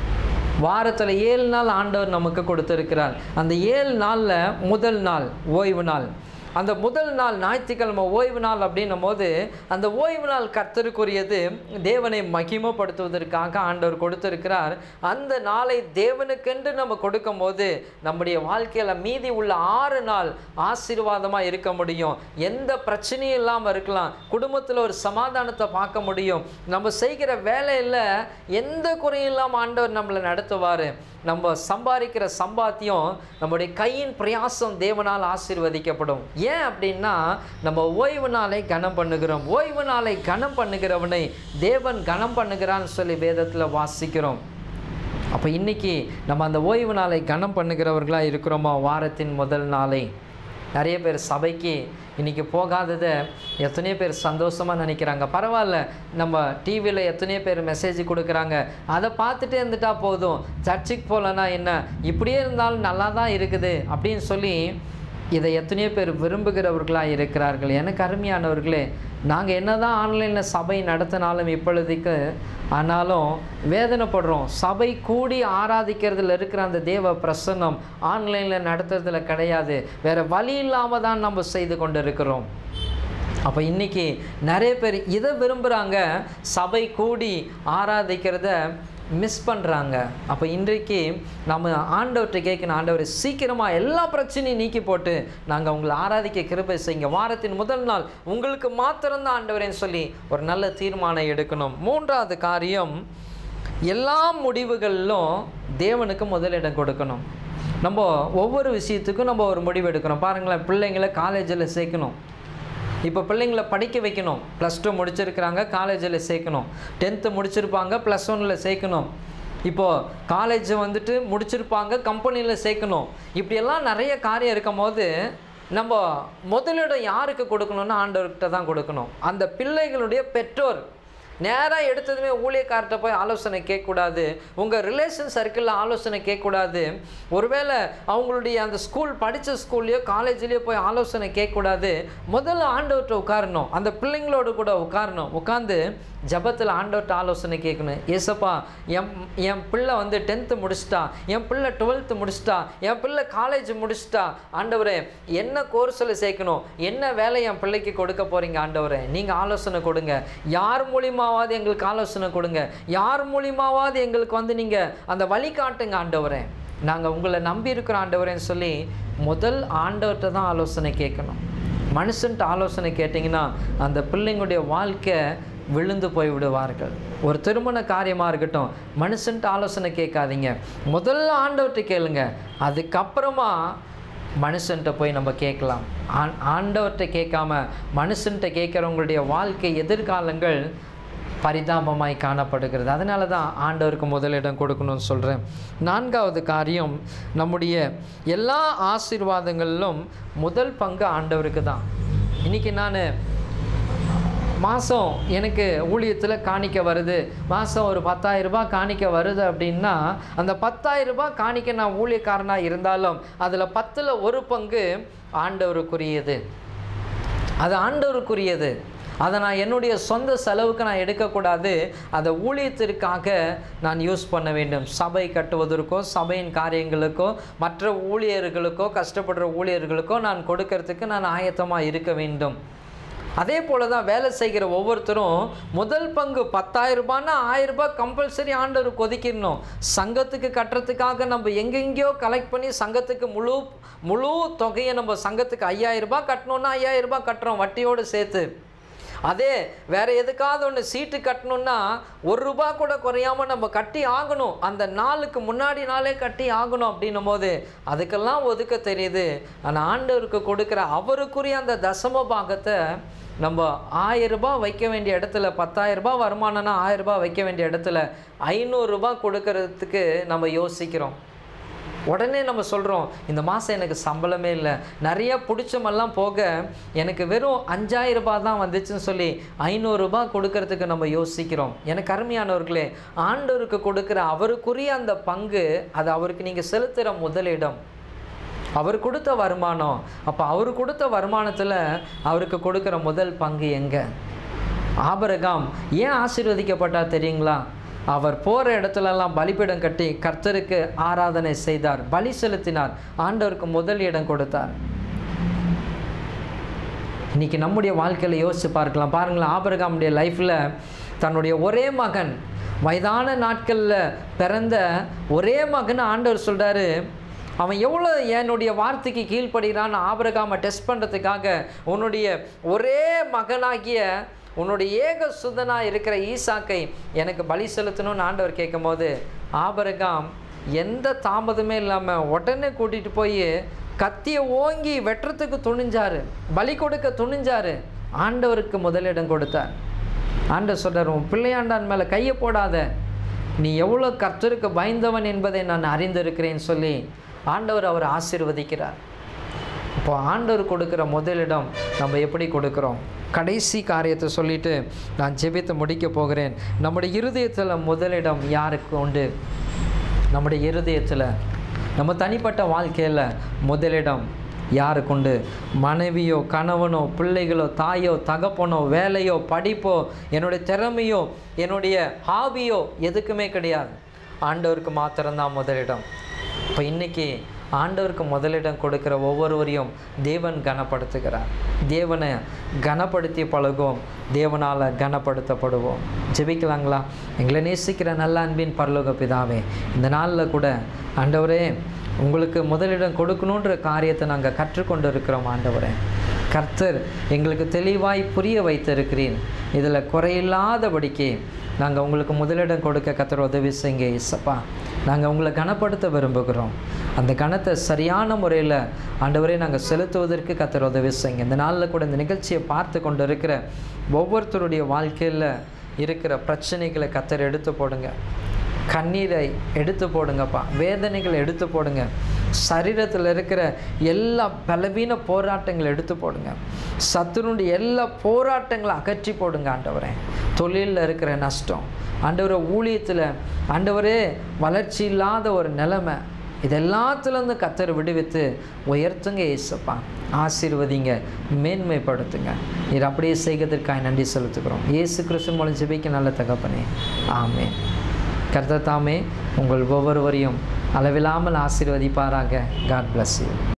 வாரத்தில் ஏழு நாள் ஆண்டவர் நமக்கு கொடுத்துருக்கிறார் அந்த ஏழு நாளில் முதல் நாள் ஓய்வு நாள் அந்த முதல் நாள் ஞாயிற்றுக்கிழமை ஓய்வு நாள் அப்படின்னும் போது அந்த ஓய்வு நாள் கர்த்தருக்குரியது தேவனை மகிமைப்படுத்துவதற்காக ஆண்டவர் கொடுத்திருக்கிறார் அந்த நாளை தேவனுக்கென்று நம்ம கொடுக்கும்போது நம்முடைய வாழ்க்கையில் மீதி உள்ள ஆறு நாள் ஆசீர்வாதமாக இருக்க முடியும் எந்த பிரச்சனையும் இல்லாமல் இருக்கலாம் குடும்பத்தில் ஒரு சமாதானத்தை பார்க்க முடியும் நம்ம செய்கிற வேலையில் எந்த குறையும் இல்லாமல் ஆண்டவர் நம்மளை நடத்துவார் நம்ம சம்பாதிக்கிற சம்பாத்தியம் நம்முடைய கையின் பிரயாசம் தேவனால் ஆசீர்வதிக்கப்படும் ஏன் அப்படின்னா நம்ம ஓய்வு நாளை கனம் பண்ணுகிறோம் ஓய்வு நாளை கனம் பண்ணுகிறவனை தேவன் கனம் பண்ணுகிறான்னு சொல்லி வேதத்தில் வாசிக்கிறோம் அப்போ இன்னைக்கு நம்ம அந்த ஓய்வு நாளை கனம் பண்ணுகிறவர்களாக இருக்கிறோமா வாரத்தின் முதல் நாளை நிறைய பேர் சபைக்கு இன்றைக்கி போகாததை எத்தனையோ பேர் சந்தோஷமாக நினைக்கிறாங்க பரவாயில்ல நம்ம டிவியில் எத்தனையோ பேர் மெசேஜ் கொடுக்குறாங்க அதை பார்த்துட்டே இருந்துட்டா போதும் சர்ச்சுக்கு போகலன்னா என்ன இப்படியே இருந்தாலும் நல்லா தான் இருக்குது அப்படின்னு சொல்லி இதை எத்தனையோ பேர் விரும்புகிறவர்களாக இருக்கிறார்கள் எனக்கு அருமையானவர்களே நாங்கள் என்ன தான் ஆன்லைனில் சபை நடத்தினாலும் இப்பொழுதைக்கு ஆனாலும் வேதனைப்படுறோம் சபை கூடி ஆராதிக்கிறதுல இருக்கிற அந்த தேவ பிரசன்னம் ஆன்லைனில் நடத்துறதுல கிடையாது வேறு வழி இல்லாமல் தான் நம்ம செய்து கொண்டு இருக்கிறோம் அப்போ இன்றைக்கி நிறைய பேர் இதை விரும்புகிறாங்க சபை கூடி ஆராதிக்கிறத மிஸ் பண்ணுறாங்க அப்போ இன்றைக்கு நம்ம ஆண்டவர்கிட்ட கேட்கணும் ஆண்டவர் சீக்கிரமாக எல்லா பிரச்சனையும் நீக்கி போட்டு நாங்கள் உங்களை ஆராதிக்க கிருபை செய்யுங்க வாரத்தின் முதல் நாள் உங்களுக்கு மாத்திரம்தான் ஆண்டவரேன்னு சொல்லி ஒரு நல்ல தீர்மானம் எடுக்கணும் மூன்றாவது காரியம் எல்லா முடிவுகளிலும் தேவனுக்கு முதலிடம் கொடுக்கணும் நம்ம ஒவ்வொரு விஷயத்துக்கும் நம்ம ஒரு முடிவு எடுக்கணும் பாருங்களேன் பிள்ளைங்களை காலேஜில் சேர்க்கணும் இப்போ பிள்ளைங்களை படிக்க வைக்கணும் ப்ளஸ் டூ முடிச்சிருக்கிறாங்க காலேஜில் சேர்க்கணும் டென்த்து முடிச்சிருப்பாங்க ப்ளஸ் ஒனில் சேர்க்கணும் இப்போது காலேஜ் வந்துட்டு முடிச்சிருப்பாங்க கம்பெனியில் சேர்க்கணும் இப்படியெல்லாம் நிறைய காரியம் இருக்கும் போது நம்ம முதலிடம் யாருக்கு கொடுக்கணும்னா ஆண்டவர்கிட்ட தான் கொடுக்கணும் அந்த பிள்ளைகளுடைய பெற்றோர் நேராக எடுத்ததுமே ஊழியக்கார்ட்ட போய் ஆலோசனை கேட்கக்கூடாது உங்கள் ரிலேஷன் சர்க்கிளில் ஆலோசனை கேட்கக்கூடாது ஒருவேளை அவங்களுடைய அந்த ஸ்கூல் படித்த ஸ்கூல்லையோ காலேஜ்லேயோ போய் ஆலோசனை கேட்கக்கூடாது முதல்ல ஆண்டவர்கிட்ட உட்காரணும் அந்த பிள்ளைங்களோடு கூட உட்காரணும் உட்காந்து ஜபத்தில் ஆண்டவர்கிட்ட ஆலோசனை கேட்கணும் ஏசப்பா என் என் பிள்ளை வந்து டென்த்து முடிச்சிட்டா என் பிள்ளை டுவெல்த்து முடிச்சிட்டா என் பிள்ளை காலேஜ் முடிச்சிட்டா ஆண்டவரே என்ன கோர்ஸில் சேர்க்கணும் என்ன வேலை என் பிள்ளைக்கு கொடுக்க போகிறீங்க ஆண்டவரே நீங்கள் ஆலோசனை கொடுங்க யார் மூலியமாவது எங்களுக்கு ஆலோசனை கொடுங்க யார் மூலியமாவது எங்களுக்கு வந்து நீங்கள் அந்த வழி காட்டுங்க ஆண்டவரே நாங்கள் உங்களை நம்பி இருக்கிற ஆண்டவரேன்னு சொல்லி முதல் ஆண்டவர்கிட்ட தான் ஆலோசனை கேட்கணும் மனுஷன்ட்டு ஆலோசனை கேட்டிங்கன்னா அந்த பிள்ளைங்களுடைய வாழ்க்கை விழுந்து போய் விடுவார்கள் ஒரு திருமண காரியமாக இருக்கட்டும் மனுஷன்ட்டு ஆலோசனை கேட்காதீங்க முதல்ல ஆண்டவர்கிட்ட கேளுங்க அதுக்கப்புறமா மனுஷன்ட்ட போய் நம்ம கேட்கலாம் ஆண் ஆண்டவர்கிட்ட கேட்காம மனுஷன்ட்ட கேட்குறவங்களுடைய வாழ்க்கை எதிர்காலங்கள் பரிதாபமாய் காணப்படுகிறது அதனால தான் ஆண்டவருக்கு முதலிடம் கொடுக்கணும்னு சொல்கிறேன் நான்காவது காரியம் நம்முடைய எல்லா ஆசீர்வாதங்களிலும் முதல் பங்கு ஆண்டவருக்கு தான் இன்றைக்கி நான் மாதம் எனக்கு ஊழியத்தில் காணிக்க வருது மாதம் ஒரு 10000 ரூபாய் காணிக்க வருது அப்படின்னா அந்த 10000 ரூபாய் காணிக்க நான் ஊழியக்காரனாக இருந்தாலும் அதில் பத்தில் ஒரு பங்கு ஆண்டவருக்குரியது அது ஆண்டவருக்குரியது அதை நான் என்னுடைய சொந்த செலவுக்கு நான் எடுக்கக்கூடாது அதை ஊழியத்திற்காக நான் யூஸ் பண்ண வேண்டும் சபை கட்டுவதற்கோ சபையின் காரியங்களுக்கோ மற்ற ஊழியர்களுக்கோ கஷ்டப்படுற ஊழியர்களுக்கோ நான் கொடுக்கறதுக்கு நான் ஆயத்தமாக இருக்க வேண்டும் அதே போல தான் வேலை செய்கிற ஒவ்வொருத்தரும் முதல் பங்கு பத்தாயிரம் ரூபாய்னா ஆயிரம் ரூபாய் கம்பல்சரி ஆண்டவருக்கு ஒதுக்கிடணும் சங்கத்துக்கு கட்டுறதுக்காக நம்ம எங்கெங்கேயோ கலெக்ட் பண்ணி சங்கத்துக்கு முழு முழு தொகையை நம்ம சங்கத்துக்கு ஐயாயிரம் ரூபாய் கட்டணுன்னா ஐயாயிரம் ரூபாய் கட்டுறோம் வட்டியோடு சேர்த்து அதே வேற எதுக்காவது ஒன்று சீட்டு கட்டணும்னா ஒரு ரூபா கூட குறையாம நம்ம கட்டி ஆகணும் அந்த நாளுக்கு முன்னாடி நாளே கட்டி ஆகணும் அப்படின்னும் போது அதுக்கெல்லாம் ஒதுக்க தெரியுது ஆனால் ஆண்டவருக்கு கொடுக்குற அவருக்குரிய அந்த தசம பாகத்தை நம்ம ஆயிரம் ரூபாய் வைக்க வேண்டிய இடத்துல பத்தாயிரம் ரூபாய் வருமானம்னா ஆயிரம் ரூபாய் வைக்க வேண்டிய இடத்துல ஐநூறுரூபா கொடுக்கறதுக்கு நம்ம யோசிக்கிறோம் உடனே நம்ம சொல்கிறோம் இந்த மாதம் எனக்கு சம்பளமே இல்லை நிறைய பிடிச்சமெல்லாம் போக எனக்கு வெறும் அஞ்சாயிரம் ரூபாய் தான் வந்துச்சுன்னு சொல்லி ஐநூறுரூபா கொடுக்கறதுக்கு நம்ம யோசிக்கிறோம் எனக்கு அருமையானவர்களே ஆண்டவருக்கு கொடுக்குற அவருக்குரிய அந்த பங்கு அது அவருக்கு நீங்கள் செலுத்துகிற முதலிடம் அவர் கொடுத்த வருமானம் அப்போ அவர் கொடுத்த வருமானத்தில் அவருக்கு கொடுக்குற முதல் பங்கு எங்கே ஆபரகாம் ஏன் ஆசீர்வதிக்கப்பட்டா தெரியுங்களா அவர் போகிற இடத்துலலாம் பலிபீடம் கட்டி கர்த்தருக்கு ஆராதனை செய்தார் பலி செலுத்தினார் ஆண்டவருக்கு முதல் இடம் கொடுத்தார் இன்னைக்கு நம்முடைய வாழ்க்கையில் யோசிச்சு பார்க்கலாம் பாருங்களேன் ஆபரகாமுடைய லைஃப்பில் தன்னுடைய ஒரே மகன் வயதான நாட்களில் பிறந்த ஒரே மகன் ஆண்டவர் சொல்கிறாரு அவன் எவ்வளோ என்னுடைய வார்த்தைக்கு கீழ்ப்படுகிறான்னு ஆபரகாமை டெஸ்ட் பண்ணுறதுக்காக உன்னுடைய ஒரே மகனாகிய உன்னுடைய ஏக சுதனாக இருக்கிற ஈசாக்கை எனக்கு பலி செலுத்தணும்னு ஆண்டவர் கேட்கும்போது ஆபரகாம் எந்த தாமதமே இல்லாமல் உடனே கூட்டிகிட்டு போய் கத்தியை ஓங்கி வெட்டுறதுக்கு துணிஞ்சாரு பலி கொடுக்க துணிஞ்சாரு ஆண்டவருக்கு முதலிடம் கொடுத்தார் ஆண்டவர் சொல்றார் உன் பிள்ளையாண்டான் மேலே கையை போடாத நீ எவ்வளோ கர்த்தருக்கு பயந்தவன் என்பதை நான் அறிந்திருக்கிறேன்னு சொல்லி ஆண்டவர் அவர் ஆசீர்வதிக்கிறார் இப்போ ஆண்டவர் கொடுக்குற முதலிடம் நம்ம எப்படி கொடுக்குறோம் கடைசி காரியத்தை சொல்லிட்டு நான் ஜெபித்து முடிக்க போகிறேன் நம்முடைய இருதயத்தில் முதலிடம் யாருக்கு உண்டு நம்முடைய இருதயத்தில் நம்ம தனிப்பட்ட வாழ்க்கையில் முதலிடம் யாருக்கு உண்டு மனைவியோ கணவனோ பிள்ளைகளோ தாயோ தகப்பனோ வேலையோ படிப்போ என்னுடைய திறமையோ என்னுடைய ஹாபியோ எதுக்குமே கிடையாது ஆண்டவருக்கு மாத்திரம்தான் முதலிடம் இப்போ இன்னைக்கு ஆண்டவருக்கு முதலிடம் கொடுக்கிற ஒவ்வொருவரையும் தேவன் கனப்படுத்துகிறார் தேவனை கனப்படுத்தி பழகுவோம் தேவனால் கனப்படுத்தப்படுவோம் ஜெபிக்கலாங்களா எங்களை நேசிக்கிற நல்ல அன்பின் பரலோக பிதாவே இந்த நாளில் கூட ஆண்டவரே உங்களுக்கு முதலிடம் கொடுக்கணுன்ற காரியத்தை நாங்கள் கற்றுக்கொண்டு இருக்கிறோம் ஆண்டவரே கர்த்தர் எங்களுக்கு தெளிவாய் புரிய வைத்திருக்கிறேன் இதில் குறையில்லாதபடிக்கு நாங்கள் உங்களுக்கு முதலிடம் கொடுக்க கர்த்தர் உதவி செய்யுங்க இசப்பா நாங்கள் உங்களை கனப்படுத்த விரும்புகிறோம் அந்த கணத்தை சரியான முறையில் ஆண்டவரே நாங்கள் செலுத்துவதற்கு கர்த்தர் உதவி செய்யுங்க இந்த நாளில் கூட இந்த நிகழ்ச்சியை பார்த்து கொண்டு இருக்கிற ஒவ்வொருத்தருடைய வாழ்க்கையில் இருக்கிற பிரச்சனைகளை கத்தர் எடுத்து போடுங்க கண்ணீரை எடுத்து போடுங்கப்பா வேதனைகளை எடுத்து போடுங்க சரீரத்தில் இருக்கிற எல்லா பலவீன போராட்டங்களை எடுத்து போடுங்க சத்துருடைய எல்லா போராட்டங்களை அகற்றி போடுங்க ஆண்டவரே தொழிலில் இருக்கிற நஷ்டம் ஆண்டவரை ஊழியத்தில் ஆண்டவரே வளர்ச்சி இல்லாத ஒரு நிலைமை இது எல்லாத்துலேருந்து கத்தர் விடுவித்து உயர்த்துங்க ஏசப்பா ஆசீர்வதிங்க மேன்மைப்படுத்துங்க இது அப்படியே செய்கிறதற்காக நன்றி செலுத்துக்கிறோம் இயேசு கிறிஸ்து மூலம் ஜெபிக்க நல்ல தகப்பனே ஆமென் கர்த்தர் தாமே உங்கள் ஒவ்வொருவரையும் அளவில்லாமல் ஆசீர்வதிப்பாராக காட் bless you